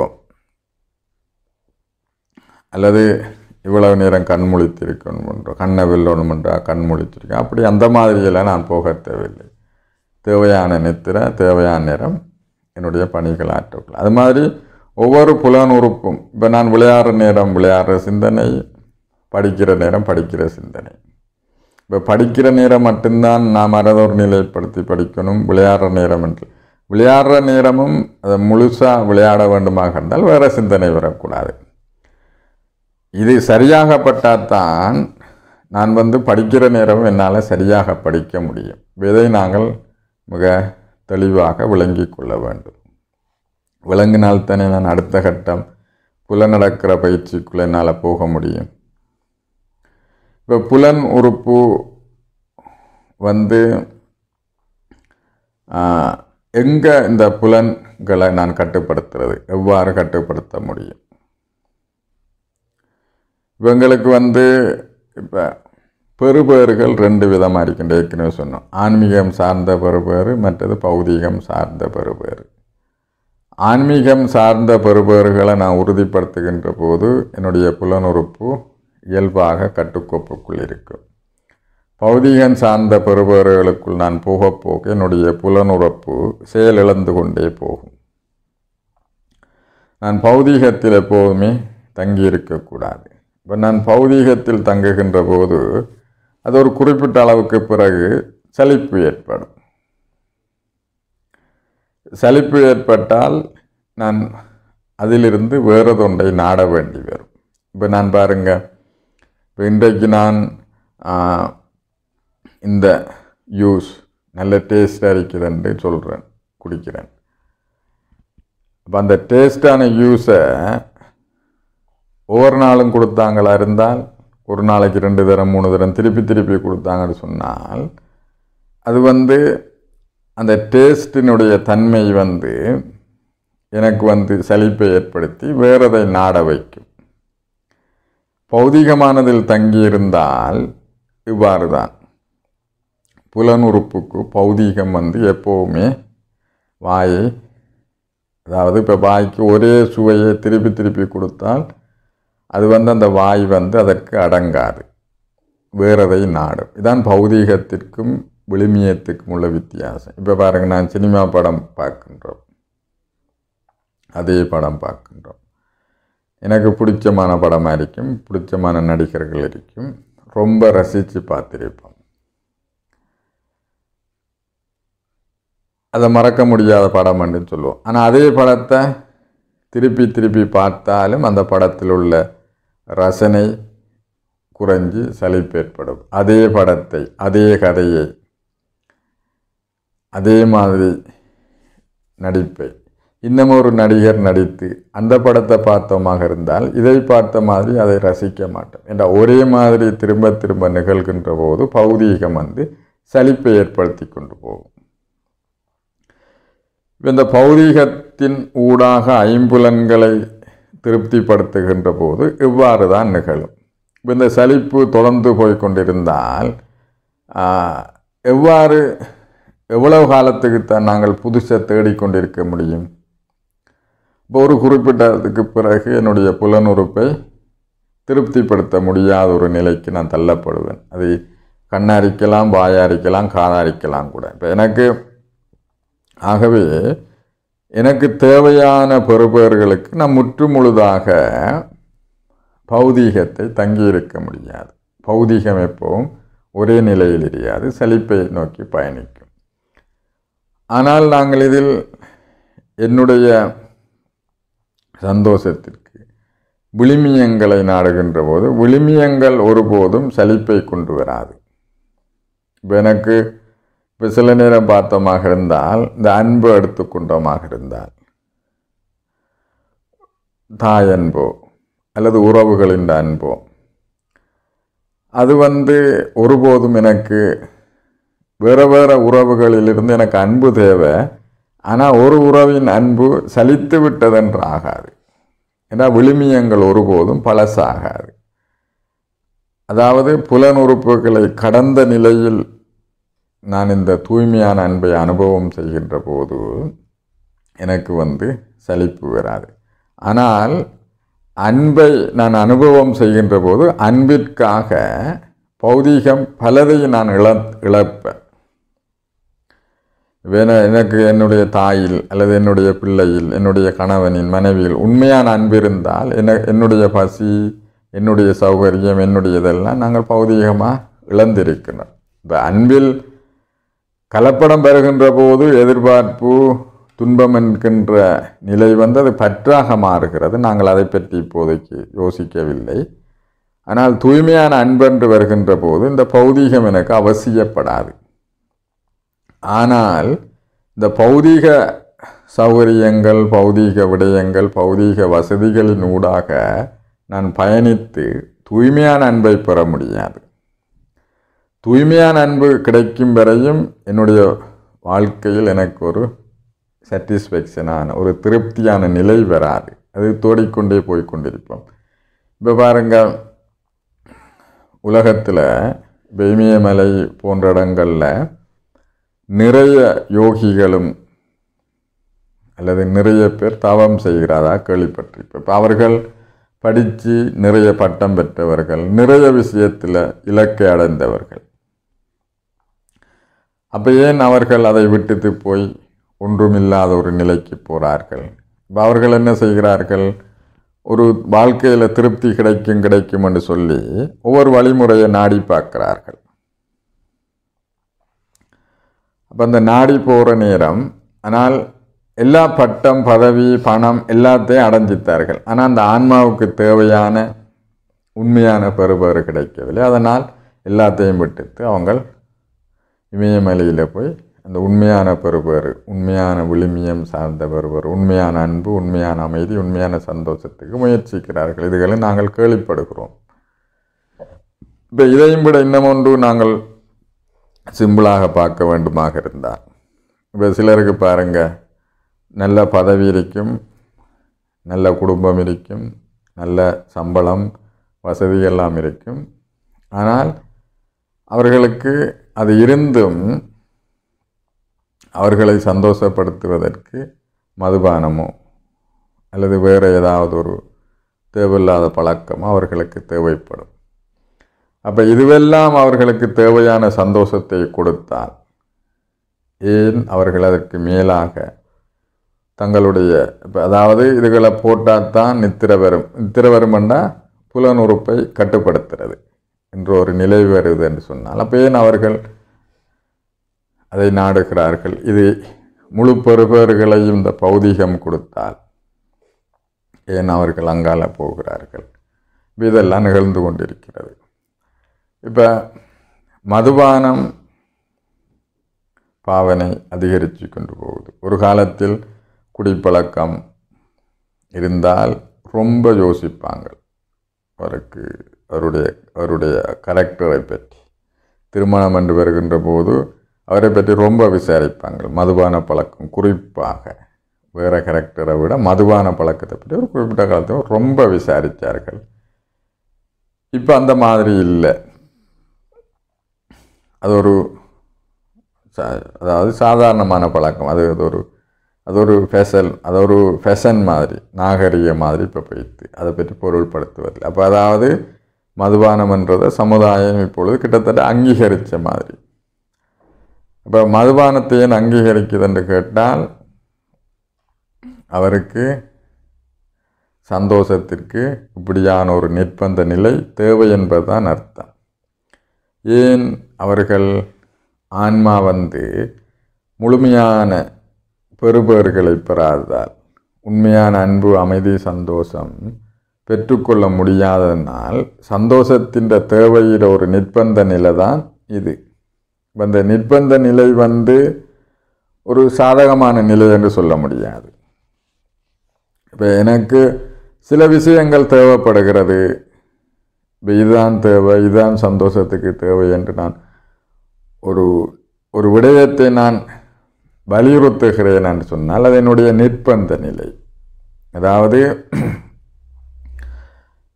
அல்லது இவ்வளவு நேரம் கண் முழித்திருக்கணும்ன்றோ கண்ணை வெல்லணுமென்றா கண் முழித்திருக்கேன் அப்படி அந்த மாதிரியெல்லாம் நான் போக தேவையில்லை தேவையான நித்திரை தேவையான நேரம் என்னுடைய பணிகள் ஆற்றக்கூடாது அது மாதிரி ஒவ்வொரு புலன் உறுப்பும் இப்போ நான் விளையாடுற நேரம் விளையாடுற சிந்தனை படிக்கிற நேரம் படிக்கிற சிந்தனை இப்போ படிக்கிற நேரம் மட்டும்தான் நாம் மனதொரு நிலைப்படுத்தி படிக்கணும் விளையாடுற நேரம் என்று விளையாடுற நேரமும் அதை முழுசாக விளையாட வேண்டுமாக இருந்தால் வேறு சிந்தனை வரக்கூடாது இது சரியாகப்பட்டால்தான் நான் வந்து படிக்கிற நேரம் என்னால் சரியாக படிக்க முடியும் இதை நாங்கள் மிக தெளிவாக விளங்கிக் கொள்ள வேண்டும் விளங்கினால்தானே நான் அடுத்த கட்டம் புல நடக்கிற பயிற்சிக்குள்ளே என்னால் போக முடியும் இப்போ புலன் உறுப்பு வந்து எங்கே இந்த புலன்களை நான் கட்டுப்படுத்துறது எவ்வாறு கட்டுப்படுத்த முடியும் இவங்களுக்கு வந்து இப்போ பெறுபேறுகள் ரெண்டு விதமாக இருக்கின்ற ஏற்கனவே சொன்னோம் ஆன்மீகம் சார்ந்த பெறுபேறு மற்றது பௌதீகம் சார்ந்த பெறுபேறு ஆன்மீகம் சார்ந்த பெறுபேறுகளை நான் உறுதிப்படுத்துகின்ற போது என்னுடைய புலனுறுப்பு இயல்பாக கட்டுக்கோப்புக்குள் இருக்கும் பௌதீகம் சார்ந்த பெறுபேறுகளுக்குள் நான் போக போக என்னுடைய புலனுறப்பு செயலிழந்து கொண்டே போகும் நான் பௌதீகத்தில் எப்போதுமே தங்கி இருக்கக்கூடாது இப்போ நான் பௌதீகத்தில் தங்குகின்ற போது அது ஒரு குறிப்பிட்ட அளவுக்கு பிறகு சலிப்பு ஏற்படும் சலிப்பு ஏற்பட்டால் நான் அதிலிருந்து வேறதொன்றை நாட வேண்டி வரும் இப்போ நான் பாருங்க இப்போ இன்றைக்கு நான் இந்த யூஸ் நல்ல டேஸ்டாக இருக்குதுன்னு சொல்கிறேன் குடிக்கிறேன் அப்போ அந்த டேஸ்டான யூஸை ஒவ்வொரு நாளும் கொடுத்தாங்களா இருந்தால் ஒரு நாளைக்கு ரெண்டு தரம் மூணு தரம் திருப்பி திருப்பி கொடுத்தாங்கன்னு சொன்னால் அது வந்து அந்த டேஸ்டினுடைய தன்மை வந்து எனக்கு வந்து சலிப்பை ஏற்படுத்தி வேறதை நாட வைக்கும் பௌதிகமானதில் தங்கியிருந்தால் இவ்வாறு தான் புலனுறுப்புக்கு பௌதீகம் வந்து எப்போவுமே வாயை அதாவது இப்போ வாய்க்கு ஒரே சுவையை திருப்பி திருப்பி கொடுத்தால் அது வந்து அந்த வாய் வந்து அதற்கு அடங்காது வேறதை நாடும் இதான் பௌதீகத்திற்கும் விழுமியத்துக்கும் உள்ள வித்தியாசம் இப்போ பாருங்கள் நான் சினிமா படம் பார்க்கின்றோம் அதே படம் பார்க்கின்றோம் எனக்கு பிடிச்சமான படமாக இருக்கும் பிடிச்சமான நடிகர்கள் இருக்கும் ரொம்ப ரசித்து பார்த்துருப்போம் அதை மறக்க முடியாத படம்னு சொல்லுவோம் ஆனால் அதே படத்தை திருப்பி திருப்பி பார்த்தாலும் அந்த படத்தில் உள்ள ரசனை குறைஞ்சி சலிப்பு ஏற்படும் அதே படத்தை அதே கதையை அதே மாதிரி நடிப்பை இன்னும் ஒரு நடிகர் நடித்து அந்த படத்தை பார்த்தோமாக இருந்தால் இதை பார்த்த மாதிரி அதை ரசிக்க மாட்டோம் என்ற ஒரே மாதிரி திரும்ப திரும்ப நிகழ்கின்ற போது பௌதீகம் வந்து சலிப்பை ஏற்படுத்தி கொண்டு போகும் இந்த பௌதீகத்தின் ஊடாக ஐம்புலன்களை திருப்திப்படுத்துகின்ற போது இவ்வாறு தான் நிகழும் இந்த சலிப்பு தொடர்ந்து போய் கொண்டிருந்தால் எவ்வாறு எவ்வளவு காலத்துக்கு தான் நாங்கள் புதுசை தேடிக்கொண்டிருக்க முடியும் இப்போ ஒரு குறிப்பிட்டதுக்கு பிறகு என்னுடைய புலனுறுப்பை திருப்திப்படுத்த முடியாத ஒரு நிலைக்கு நான் தள்ளப்படுவேன் அது கண்ணாரிக்கலாம் வாயாரிக்கலாம் காதாரிக்கலாம் கூட இப்போ எனக்கு ஆகவே எனக்கு தேவையான பெறுபேறுகளுக்கு நான் முற்று முழுதாக பௌதீகத்தை தங்கியிருக்க முடியாது பௌதீகம் எப்பவும் ஒரே நிலையில் இரியாது சலிப்பை நோக்கி பயணிக்கும் ஆனால் நாங்கள் இதில் என்னுடைய சந்தோஷத்திற்கு விளிமியங்களை நாடுகின்ற போது விளிமியங்கள் ஒருபோதும் சலிப்பை கொண்டு வராது இப்போ எனக்கு இப்போ சில நேரம் பார்த்தோமாக இருந்தால் இந்த அன்பு எடுத்துக்கொண்டோமாக இருந்தால் தாயன்போ அல்லது உறவுகளின் அன்போ அது வந்து ஒருபோதும் எனக்கு வேறு வேறு உறவுகளிலிருந்து எனக்கு அன்பு தேவை ஆனால் ஒரு உறவின் அன்பு சலித்து விட்டதென்று ஆகாது ஏன்னா விழுமியங்கள் ஒருபோதும் பழசாகாது அதாவது புலனுறுப்புகளை கடந்த நிலையில் நான் இந்த தூய்மையான அன்பை அனுபவம் செய்கின்ற போது எனக்கு வந்து சலிப்பு வராது ஆனால் அன்பை நான் அனுபவம் செய்கின்ற போது அன்பிற்காக பௌதீகம் பலதை நான் இழ இழப்பேன் வேண எனக்கு என்னுடைய தாயில் அல்லது என்னுடைய பிள்ளையில் என்னுடைய கணவனின் மனைவியில் உண்மையான அன்பு இருந்தால் என்ன என்னுடைய பசி என்னுடைய சௌகரியம் என்னுடையதெல்லாம் நாங்கள் பௌதீகமாக இழந்திருக்கிறோம் இப்போ அன்பில் கலப்படம் பெறுகின்ற போது எதிர்பார்ப்பு துன்பம் என்கின்ற நிலை வந்து அது பற்றாக மாறுகிறது நாங்கள் அதை பற்றி இப்போதைக்கு யோசிக்கவில்லை ஆனால் தூய்மையான அன்பென்று வருகின்ற போது இந்த பௌதீகம் எனக்கு அவசியப்படாது ஆனால் இந்த பௌதீக சௌகரியங்கள் பௌதீக விடயங்கள் பௌதீக வசதிகளின் ஊடாக நான் பயணித்து தூய்மையான அன்பை பெற முடியாது தூய்மையான அன்பு கிடைக்கும் வரையும் என்னுடைய வாழ்க்கையில் எனக்கு ஒரு சாட்டிஸ்ஃபேக்ஷனான ஒரு திருப்தியான நிலை வராது அது தோடிக்கொண்டே போய் கொண்டிருப்போம் இப்போ பாருங்க உலகத்தில் பெய்மியமலை போன்ற இடங்களில் நிறைய யோகிகளும் அல்லது நிறைய பேர் தவம் செய்கிறதா கேள்விப்பட்டிருப்போம் இப்போ அவர்கள் படித்து நிறைய பட்டம் பெற்றவர்கள் நிறைய விஷயத்தில் இலக்கை அடைந்தவர்கள் அப்போ ஏன் அவர்கள் அதை விட்டுட்டு போய் ஒன்றுமில்லாத ஒரு நிலைக்கு போகிறார்கள் இப்போ அவர்கள் என்ன செய்கிறார்கள் ஒரு வாழ்க்கையில் திருப்தி கிடைக்கும் கிடைக்கும் என்று சொல்லி ஒவ்வொரு வழிமுறையை நாடி பார்க்கிறார்கள் அப்போ அந்த நாடி போகிற நேரம் ஆனால் எல்லா பட்டம் பதவி பணம் எல்லாத்தையும் அடைஞ்சித்தார்கள் ஆனால் அந்த ஆன்மாவுக்கு தேவையான உண்மையான பெறுபேறு கிடைக்கவில்லை அதனால் எல்லாத்தையும் விட்டுட்டு அவங்க இமயமலையில் போய் அந்த உண்மையான பெறுபேறு உண்மையான விழுமியம் சார்ந்த பெறுபேறு உண்மையான அன்பு உண்மையான அமைதி உண்மையான சந்தோஷத்துக்கு முயற்சிக்கிறார்கள் இதுகளை நாங்கள் கேள்விப்படுகிறோம் இப்போ இதையும் விட இன்னும் ஒன்று நாங்கள் சிம்பிளாக பார்க்க வேண்டுமாக இருந்தால் இப்போ சிலருக்கு பாருங்க நல்ல பதவி இருக்கும் நல்ல குடும்பம் இருக்கும் நல்ல சம்பளம் வசதி எல்லாம் இருக்கும் ஆனால் அவர்களுக்கு அது இருந்தும் அவர்களை சந்தோஷப்படுத்துவதற்கு மதுபானமோ அல்லது வேறு ஏதாவது ஒரு தேவையில்லாத பழக்கமோ அவர்களுக்கு தேவைப்படும் அப்போ இதுவெல்லாம் அவர்களுக்கு தேவையான சந்தோஷத்தை கொடுத்தால் ஏன் அவர்கள் அதற்கு மேலாக தங்களுடைய இப்போ அதாவது இதுகளை போட்டால் தான் நித்திர வரும் நித்திர வருமெண்டா புலனுறுப்பை கட்டுப்படுத்துறது என்ற ஒரு நிலை வருது என்று சொன்னால் அப்போ ஏன் அவர்கள் அதை நாடுகிறார்கள் இது முழு பெறுபேறுகளையும் இந்த பௌதிகம் கொடுத்தால் ஏன் அவர்கள் அங்கால போகிறார்கள் இதெல்லாம் நிகழ்ந்து கொண்டிருக்கிறது இப்போ மதுபானம் பாவனை அதிகரித்து கொண்டு போகுது ஒரு காலத்தில் குடிப்பழக்கம் இருந்தால் ரொம்ப யோசிப்பாங்க அவருக்கு அவருடைய அவருடைய கரெக்டரை பற்றி திருமணம் என்று வருகின்ற போது அவரை பற்றி ரொம்ப விசாரிப்பாங்க மதுபான பழக்கம் குறிப்பாக வேறு கேரக்டரை விட மதுபான பழக்கத்தை பற்றி ஒரு குறிப்பிட்ட காலத்தில் ரொம்ப விசாரித்தார்கள் இப்போ அந்த மாதிரி இல்லை அது ஒரு அதாவது சாதாரணமான பழக்கம் அது அது ஒரு அது ஒரு ஃபெஷன் அது ஒரு ஃபெஷன் மாதிரி நாகரிக மாதிரி இப்போ போயிடுது அதை பற்றி பொருள்படுத்துவதில்லை அப்போ அதாவது மதுபானம்ன்றதை சமுதாயம் இப்பொழுது கிட்டத்தட்ட அங்கீகரித்த மாதிரி இப்போ மதுபானத்தை ஏன் அங்கீகரிக்குது என்று கேட்டால் அவருக்கு சந்தோஷத்திற்கு இப்படியான ஒரு நிர்பந்த நிலை தேவை என்பதுதான் அர்த்தம் ஏன் அவர்கள் ஆன்மா வந்து முழுமையான பெறுபேறுகளை பெறாததால் உண்மையான அன்பு அமைதி சந்தோஷம் பெற்றுக்கொள்ள முடியாததனால் சந்தோஷத்தின் தேவையிட ஒரு நிர்பந்த நிலை தான் இது அந்த நிர்பந்த நிலை வந்து ஒரு சாதகமான நிலை என்று சொல்ல முடியாது இப்போ எனக்கு சில விஷயங்கள் தேவைப்படுகிறது இப்போ இதுதான் தேவை இதுதான் சந்தோஷத்துக்கு தேவை என்று நான் ஒரு ஒரு விடயத்தை நான் வலியுறுத்துகிறேன் என்று சொன்னால் அது என்னுடைய நிர்பந்த நிலை அதாவது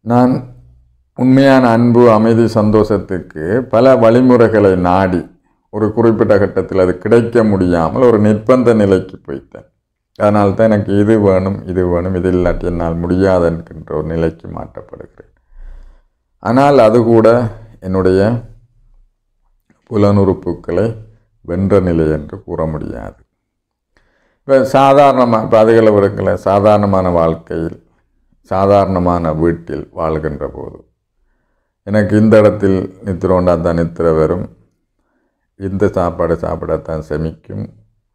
நான் உண்மையான அன்பு அமைதி சந்தோஷத்துக்கு பல வழிமுறைகளை நாடி ஒரு குறிப்பிட்ட கட்டத்தில் அது கிடைக்க முடியாமல் ஒரு நிர்பந்த நிலைக்கு போய்த்தேன் அதனால தான் எனக்கு இது வேணும் இது வேணும் இது இல்லாட்டி என்னால் முடியாது என்கின்ற ஒரு நிலைக்கு மாற்றப்படுகிறேன் ஆனால் அது கூட என்னுடைய புலனுறுப்புகளை வென்ற நிலை என்று கூற முடியாது இப்போ சாதாரணமாக இப்போ அதிகளவு இருக்கிற சாதாரணமான வாழ்க்கையில் சாதாரணமான வீட்டில் வாழ்கின்ற போது எனக்கு இந்த இடத்தில் நித்திரோண்டா தான் நித்திர வரும் இந்த சாப்பாடு சாப்பிடத்தான் செமிக்கும்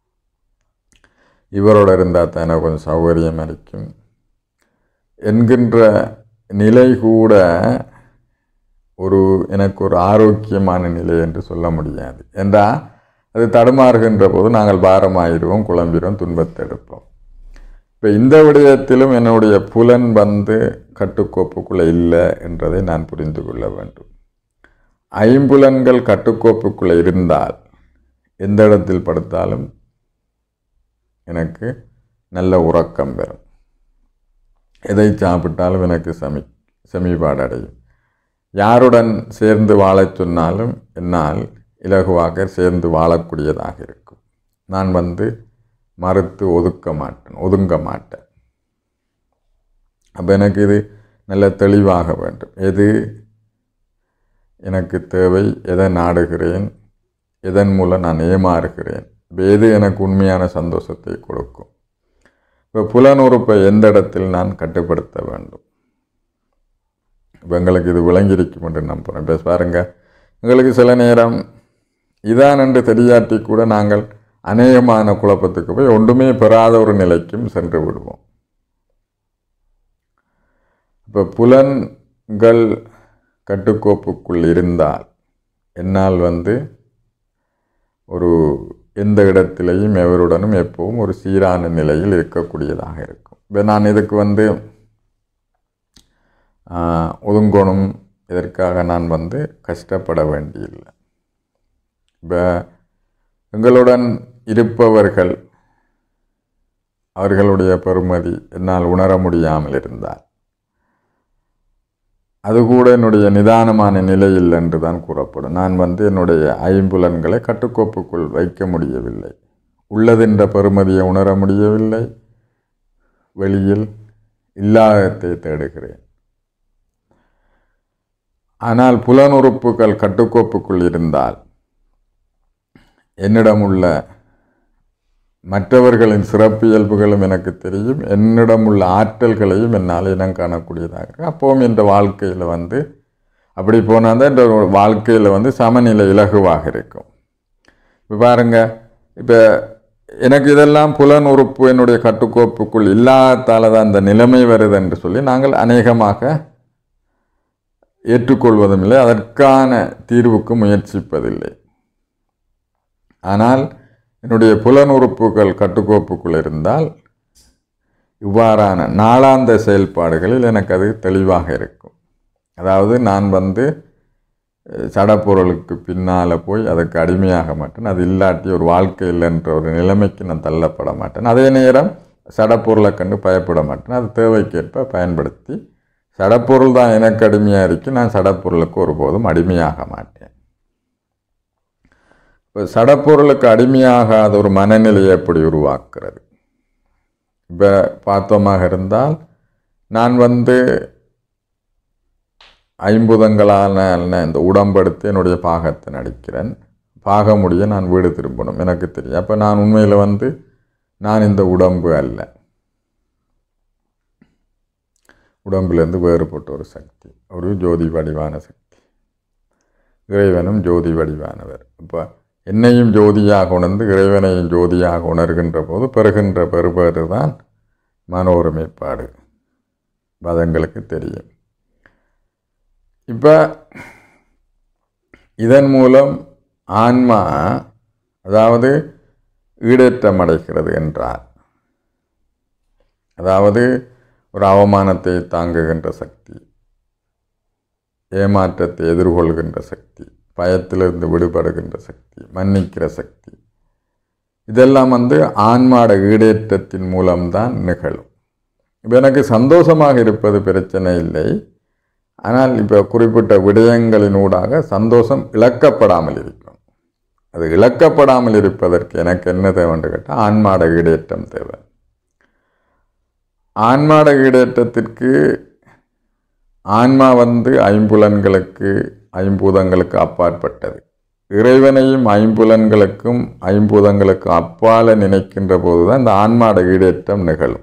இவரோட இருந்தால் தான் எனக்கு கொஞ்சம் சௌகரியம் அளிக்கும் என்கின்ற நிலை கூட ஒரு எனக்கு ஒரு ஆரோக்கியமான நிலை என்று சொல்ல முடியாது என்றால் அது தடுமாறுகின்ற போது நாங்கள் பாரமாயிடுவோம் குழம்பிடுவோம் துன்பத்தை எடுப்போம் இப்போ இந்த விடயத்திலும் என்னுடைய புலன் வந்து கட்டுக்கோப்புக்குள்ளே இல்லை என்றதை நான் புரிந்து கொள்ள வேண்டும் ஐம்புலன்கள் கட்டுக்கோப்புக்குள்ளே இருந்தால் எந்த இடத்தில் படுத்தாலும் எனக்கு நல்ல உறக்கம் பெறும் எதை சாப்பிட்டாலும் எனக்கு சமி செமிபாடு அடையும் யாருடன் சேர்ந்து வாழச் சொன்னாலும் என்னால் இலகுவாக சேர்ந்து வாழக்கூடியதாக இருக்கும் நான் வந்து மறுத்து ஒதுக்க மாட்டேன் ஒதுங்க மாட்டேன் அப்போ எனக்கு இது நல்ல தெளிவாக வேண்டும் எது எனக்கு தேவை எதை நாடுகிறேன் எதன் மூலம் நான் ஏமாறுகிறேன் இப்போ எது எனக்கு உண்மையான சந்தோஷத்தை கொடுக்கும் இப்போ புலனுறுப்பை எந்த இடத்தில் நான் கட்டுப்படுத்த வேண்டும் இப்போ எங்களுக்கு இது விளங்கியிருக்கும் என்று நம்புகிறேன் இப்போ பாருங்க எங்களுக்கு சில நேரம் இதான் என்று தெரியாட்டி கூட நாங்கள் அநேகமான குழப்பத்துக்கு போய் ஒன்றுமே பெறாத ஒரு நிலைக்கும் சென்று விடுவோம் இப்போ புலன்கள் கட்டுக்கோப்புக்குள் இருந்தால் என்னால் வந்து ஒரு எந்த இடத்திலையும் எவருடனும் எப்பவும் ஒரு சீரான நிலையில் இருக்கக்கூடியதாக இருக்கும் இப்போ நான் இதுக்கு வந்து ஒதுங்கணும் இதற்காக நான் வந்து கஷ்டப்பட வேண்டியில்லை இப்போ எங்களுடன் இருப்பவர்கள் அவர்களுடைய பெருமதி என்னால் உணர முடியாமல் இருந்தால் அது கூட என்னுடைய நிதானமான நிலையில் என்று தான் கூறப்படும் நான் வந்து என்னுடைய ஐம்புலன்களை கட்டுக்கோப்புக்குள் வைக்க முடியவில்லை உள்ளதென்ற பெருமதியை உணர முடியவில்லை வெளியில் இல்லாதத்தை தேடுகிறேன் ஆனால் புலனுறுப்புகள் கட்டுக்கோப்புக்குள் இருந்தால் என்னிடம் உள்ள மற்றவர்களின் சிறப்பியல்புகளும் எனக்கு தெரியும் என்னிடம் உள்ள ஆற்றல்களையும் என்னால் இனம் காணக்கூடியதாக இருக்கு அப்போவும் இந்த வாழ்க்கையில் வந்து அப்படி போனால் தான் இந்த வாழ்க்கையில் வந்து சமநிலை இலகுவாக இருக்கும் இப்போ பாருங்கள் இப்போ எனக்கு இதெல்லாம் புலன் உறுப்பு என்னுடைய கட்டுக்கோப்புக்குள் இல்லாதால தான் இந்த நிலைமை வருது என்று சொல்லி நாங்கள் அநேகமாக ஏற்றுக்கொள்வதும் இல்லை அதற்கான தீர்வுக்கு முயற்சிப்பதில்லை ஆனால் என்னுடைய புலனுறுப்புகள் கட்டுக்கோப்புக்குள் இருந்தால் இவ்வாறான நாளாந்த செயல்பாடுகளில் எனக்கு அது தெளிவாக இருக்கும் அதாவது நான் வந்து சடப்பொருளுக்கு பின்னால் போய் அதுக்கு அடிமையாக மாட்டேன் அது இல்லாட்டி ஒரு வாழ்க்கை இல்லைன்ற ஒரு நிலைமைக்கு நான் தள்ளப்பட மாட்டேன் அதே நேரம் சடப்பொருளை கண்டு பயப்பட மாட்டேன் அது தேவைக்கேற்ப பயன்படுத்தி சடப்பொருள் தான் எனக்கு அடிமையாக இருக்கு நான் சடப்பொருளுக்கு ஒருபோதும் அடிமையாக மாட்டேன் இப்போ சடப்பொருளுக்கு அடிமையாகாத ஒரு மனநிலையை எப்படி உருவாக்குறது இப்போ பார்த்தோமாக இருந்தால் நான் வந்து ஐம்புதங்களான இந்த உடம்பெடுத்து என்னுடைய பாகத்தை நடிக்கிறேன் பாக முடிய நான் வீடு திரும்பணும் எனக்கு தெரியும் அப்போ நான் உண்மையில் வந்து நான் இந்த உடம்பு அல்ல உடம்பிலிருந்து வேறுபட்ட ஒரு சக்தி ஒரு ஜோதி வடிவான சக்தி இறைவனும் ஜோதி வடிவானவர் இப்போ என்னையும் ஜோதியாக உணர்ந்து இறைவனையும் ஜோதியாக உணர்கின்ற போது பெறுகின்ற பெறுபேறு தான் மனோரமைப்பாடு பதங்களுக்கு தெரியும் இப்போ இதன் மூலம் ஆன்மா அதாவது ஈடேற்றம் அடைகிறது என்றார் அதாவது ஒரு அவமானத்தை தாங்குகின்ற சக்தி ஏமாற்றத்தை எதிர்கொள்கின்ற சக்தி பயத்திலிருந்து விடுபடுகின்ற சக்தி மன்னிக்கிற சக்தி இதெல்லாம் வந்து ஆன்மாட ஈடேற்றத்தின் மூலம்தான் நிகழும் இப்போ எனக்கு சந்தோஷமாக இருப்பது பிரச்சனை இல்லை ஆனால் இப்போ குறிப்பிட்ட விடயங்களினூடாக சந்தோஷம் இழக்கப்படாமல் இருக்கும் அது இழக்கப்படாமல் இருப்பதற்கு எனக்கு என்ன தேவைன்னு கேட்டால் ஆன்மாட ஈடேற்றம் தேவை ஆன்மாட ஈடேற்றத்திற்கு ஆன்மா வந்து ஐம்புலன்களுக்கு ஐம்பூதங்களுக்கு அப்பாற்பட்டது இறைவனையும் ஐம்புலன்களுக்கும் ஐம்பூதங்களுக்கு அப்பால நினைக்கின்ற போதுதான் இந்த ஆன்மாட ஈடேற்றம் நிகழும்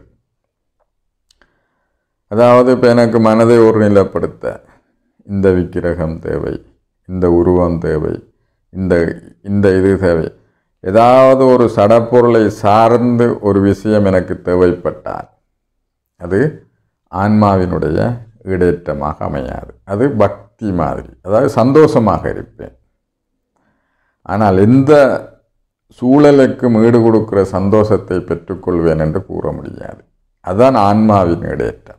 அதாவது இப்போ எனக்கு மனதை ஒரு நிலைப்படுத்த இந்த விக்கிரகம் தேவை இந்த உருவம் தேவை இந்த இந்த இது தேவை ஏதாவது ஒரு சடப்பொருளை சார்ந்து ஒரு விஷயம் எனக்கு தேவைப்பட்டால் அது ஆன்மாவினுடைய ஈடேற்றமாக அமையாது அது பக்தி மாதிரி அதாவது சந்தோஷமாக இருப்பேன் ஆனால் எந்த சூழலுக்கும் ஈடு கொடுக்கிற சந்தோஷத்தை பெற்றுக்கொள்வேன் என்று கூற முடியாது அதுதான் ஆன்மாவின் ஈடேற்றம்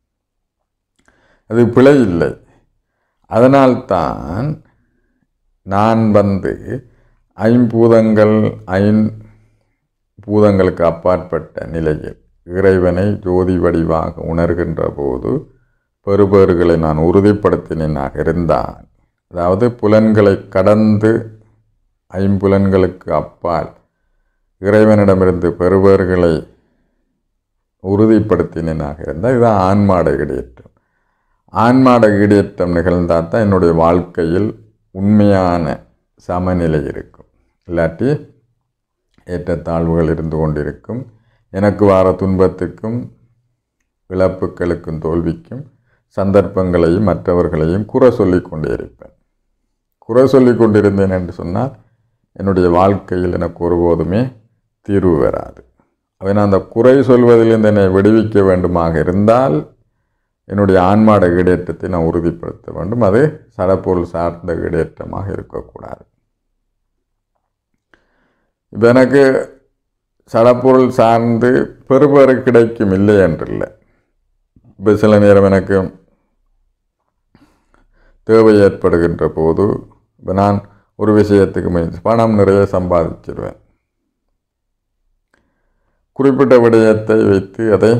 அது பிழை இல்லை அதனால்தான் நான் வந்து ஐம்பூதங்கள் ஐந் பூதங்களுக்கு அப்பாற்பட்ட நிலையில் இறைவனை ஜோதி வடிவாக உணர்கின்ற போது பெறுபேறுகளை நான் உறுதிப்படுத்தினேனாக இருந்தால் அதாவது புலன்களை கடந்து ஐம்புலன்களுக்கு அப்பால் இறைவனிடமிருந்து பெறுபேறுகளை உறுதிப்படுத்தினேனாக இருந்தால் இதுதான் ஆன்மாட ஈடேற்றம் ஆன்மாட ஈடேற்றம் நிகழ்ந்தால் தான் என்னுடைய வாழ்க்கையில் உண்மையான சமநிலை இருக்கும் இல்லாட்டி ஏற்றத்தாழ்வுகள் இருந்து கொண்டிருக்கும் எனக்கு வார துன்பத்துக்கும் இழப்புகளுக்கும் தோல்விக்கும் சந்தர்ப்பங்களையும் மற்றவர்களையும் குறை சொல்லிக் கொண்டே இருப்பேன் குறை சொல்லிக் கொண்டிருந்தேன் என்று சொன்னால் என்னுடைய வாழ்க்கையில் எனக்கு ஒருபோதுமே தீர்வு வராது அவன் அந்த குறை சொல்வதிலிருந்து என்னை விடுவிக்க வேண்டுமாக இருந்தால் என்னுடைய ஆன்மாட ஈடேற்றத்தை நான் உறுதிப்படுத்த வேண்டும் அது சடப்பொருள் சார்ந்த ஈடேற்றமாக இருக்கக்கூடாது இப்போ எனக்கு சடப்பொருள் சார்ந்து பெறுபேறு கிடைக்கும் இல்லை என்றில்லை இப்போ சில நேரம் எனக்கு தேவை ஏற்படுகின்ற போது இப்போ நான் ஒரு விஷயத்துக்கு முயற்சி பணம் நிறைய சம்பாதிச்சிருவேன் குறிப்பிட்ட விடயத்தை வைத்து அதை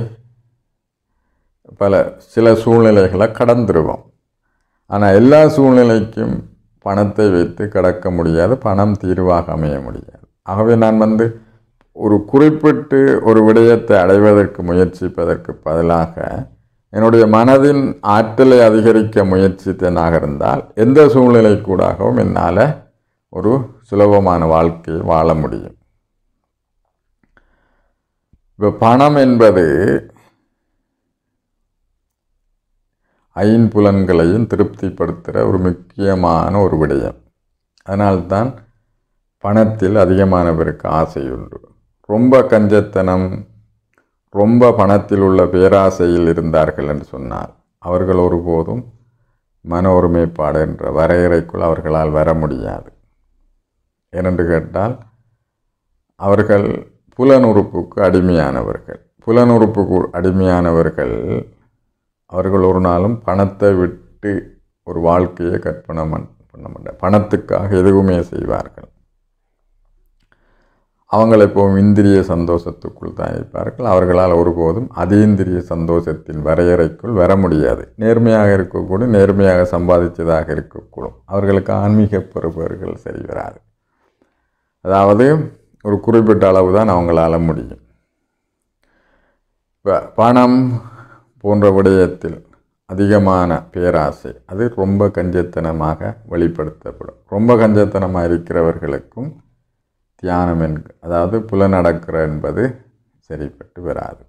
பல சில சூழ்நிலைகளை கடந்துருவோம் ஆனால் எல்லா சூழ்நிலைக்கும் பணத்தை வைத்து கடக்க முடியாது பணம் தீர்வாக அமைய முடியாது ஆகவே நான் வந்து ஒரு குறிப்பிட்டு ஒரு விடயத்தை அடைவதற்கு முயற்சிப்பதற்கு பதிலாக என்னுடைய மனதின் ஆற்றலை அதிகரிக்க முயற்சித்தனாக இருந்தால் எந்த சூழ்நிலை கூடாகவும் என்னால் ஒரு சுலபமான வாழ்க்கையை வாழ முடியும் இப்போ பணம் என்பது ஐம்புலன்களையும் திருப்திப்படுத்துகிற ஒரு முக்கியமான ஒரு விடயம் அதனால்தான் பணத்தில் அதிகமான பேருக்கு ஆசை உண்டு ரொம்ப கஞ்சத்தனம் ரொம்ப பணத்தில் உள்ள பேராசையில் இருந்தார்கள் என்று சொன்னால் அவர்கள் ஒருபோதும் மன ஒருமைப்பாடு என்ற வரையறைக்குள் அவர்களால் வர முடியாது ஏனென்று கேட்டால் அவர்கள் புலனுறுப்புக்கு அடிமையானவர்கள் புலனுறுப்புக்கு அடிமையானவர்கள் அவர்கள் ஒரு நாளும் பணத்தை விட்டு ஒரு வாழ்க்கையை கற்பனை பண்ண மாட்டார் பணத்துக்காக எதுவுமே செய்வார்கள் அவங்கள் எப்பவும் இந்திரிய சந்தோஷத்துக்குள் தான் இருப்பார்கள் அவர்களால் ஒருபோதும் அதீந்திரிய சந்தோஷத்தின் வரையறைக்குள் வர முடியாது நேர்மையாக இருக்கக்கூடும் நேர்மையாக சம்பாதித்ததாக இருக்கக்கூடும் அவர்களுக்கு ஆன்மீக பெறுபவர்கள் சரி வராது அதாவது ஒரு குறிப்பிட்ட அளவு தான் அவங்களால முடியும் இப்போ பணம் போன்ற விடயத்தில் அதிகமான பேராசை அது ரொம்ப கஞ்சத்தனமாக வெளிப்படுத்தப்படும் ரொம்ப கஞ்சத்தனமாக இருக்கிறவர்களுக்கும் தியானம் என் அதாவது புலனடக்கிற என்பது சரிப்பட்டு வராது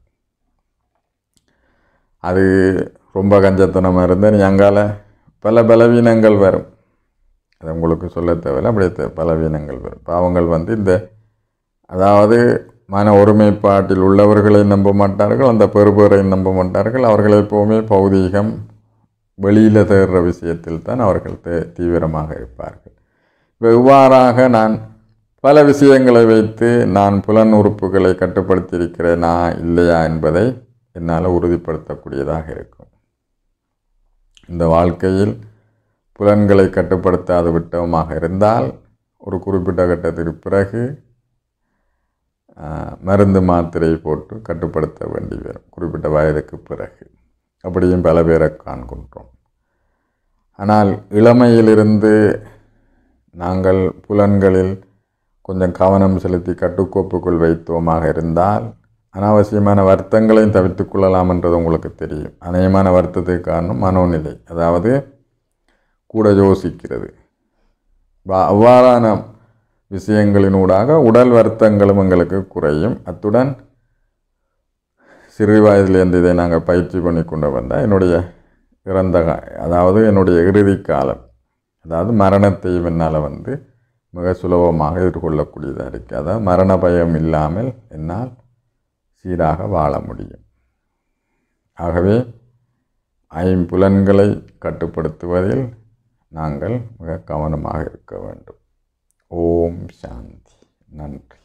அது ரொம்ப கஞ்சத்தனமாக இருந்தால் நீ அங்கால பல பலவீனங்கள் வரும் அது உங்களுக்கு சொல்ல தேவையில்லை அப்படியே பலவீனங்கள் வரும் பாவங்கள் வந்து இந்த அதாவது மன ஒருமைப்பாட்டில் உள்ளவர்களை நம்ப மாட்டார்கள் அந்த பெறுபேரை நம்ப மாட்டார்கள் அவர்கள் எப்போவுமே பௌதீகம் வெளியில் தேடுற விஷயத்தில் தான் அவர்கள் தே தீவிரமாக இருப்பார்கள் இவ்வாறாக நான் பல விஷயங்களை வைத்து நான் புலன் உறுப்புகளை கட்டுப்படுத்தியிருக்கிறேனா இல்லையா என்பதை என்னால் உறுதிப்படுத்தக்கூடியதாக இருக்கும் இந்த வாழ்க்கையில் புலன்களை கட்டுப்படுத்தாது விட்டமாக இருந்தால் ஒரு குறிப்பிட்ட கட்டத்திற்கு பிறகு மருந்து மாத்திரை போட்டு கட்டுப்படுத்த வேண்டி வரும் குறிப்பிட்ட வயதுக்கு பிறகு அப்படியும் பல பேரை காண்கின்றோம் ஆனால் இளமையிலிருந்து நாங்கள் புலன்களில் கொஞ்சம் கவனம் செலுத்தி கட்டுக்கோப்புக்குள் வைத்தோமாக இருந்தால் அனாவசியமான வருத்தங்களையும் தவிர்த்து கொள்ளலாம் என்றது உங்களுக்கு தெரியும் அநேகமான வருத்தத்துக்கு காரணம் மனோநிலை அதாவது கூட யோசிக்கிறது வா- அவ்வாறான விஷயங்களினூடாக உடல் வருத்தங்களும் எங்களுக்கு குறையும் அத்துடன் சிறு வயதிலேருந்து இதை நாங்கள் பயிற்சி பண்ணி கொண்டு வந்தால் என்னுடைய இறந்த கா- அதாவது என்னுடைய இறுதி காலம் அதாவது மரணத்தையும் என்னால் வந்து மிக சுலபமாக எதிர்கொள்ளக்கூடியதாக இருக்குது அதாவது மரண பயம் இல்லாமல் என்னால் சீராக வாழ முடியும் ஆகவே ஐம்புலன்களை கட்டுப்படுத்துவதில் நாங்கள் மிக கவனமாக இருக்க வேண்டும் ஓம் சாந்தி நன்றி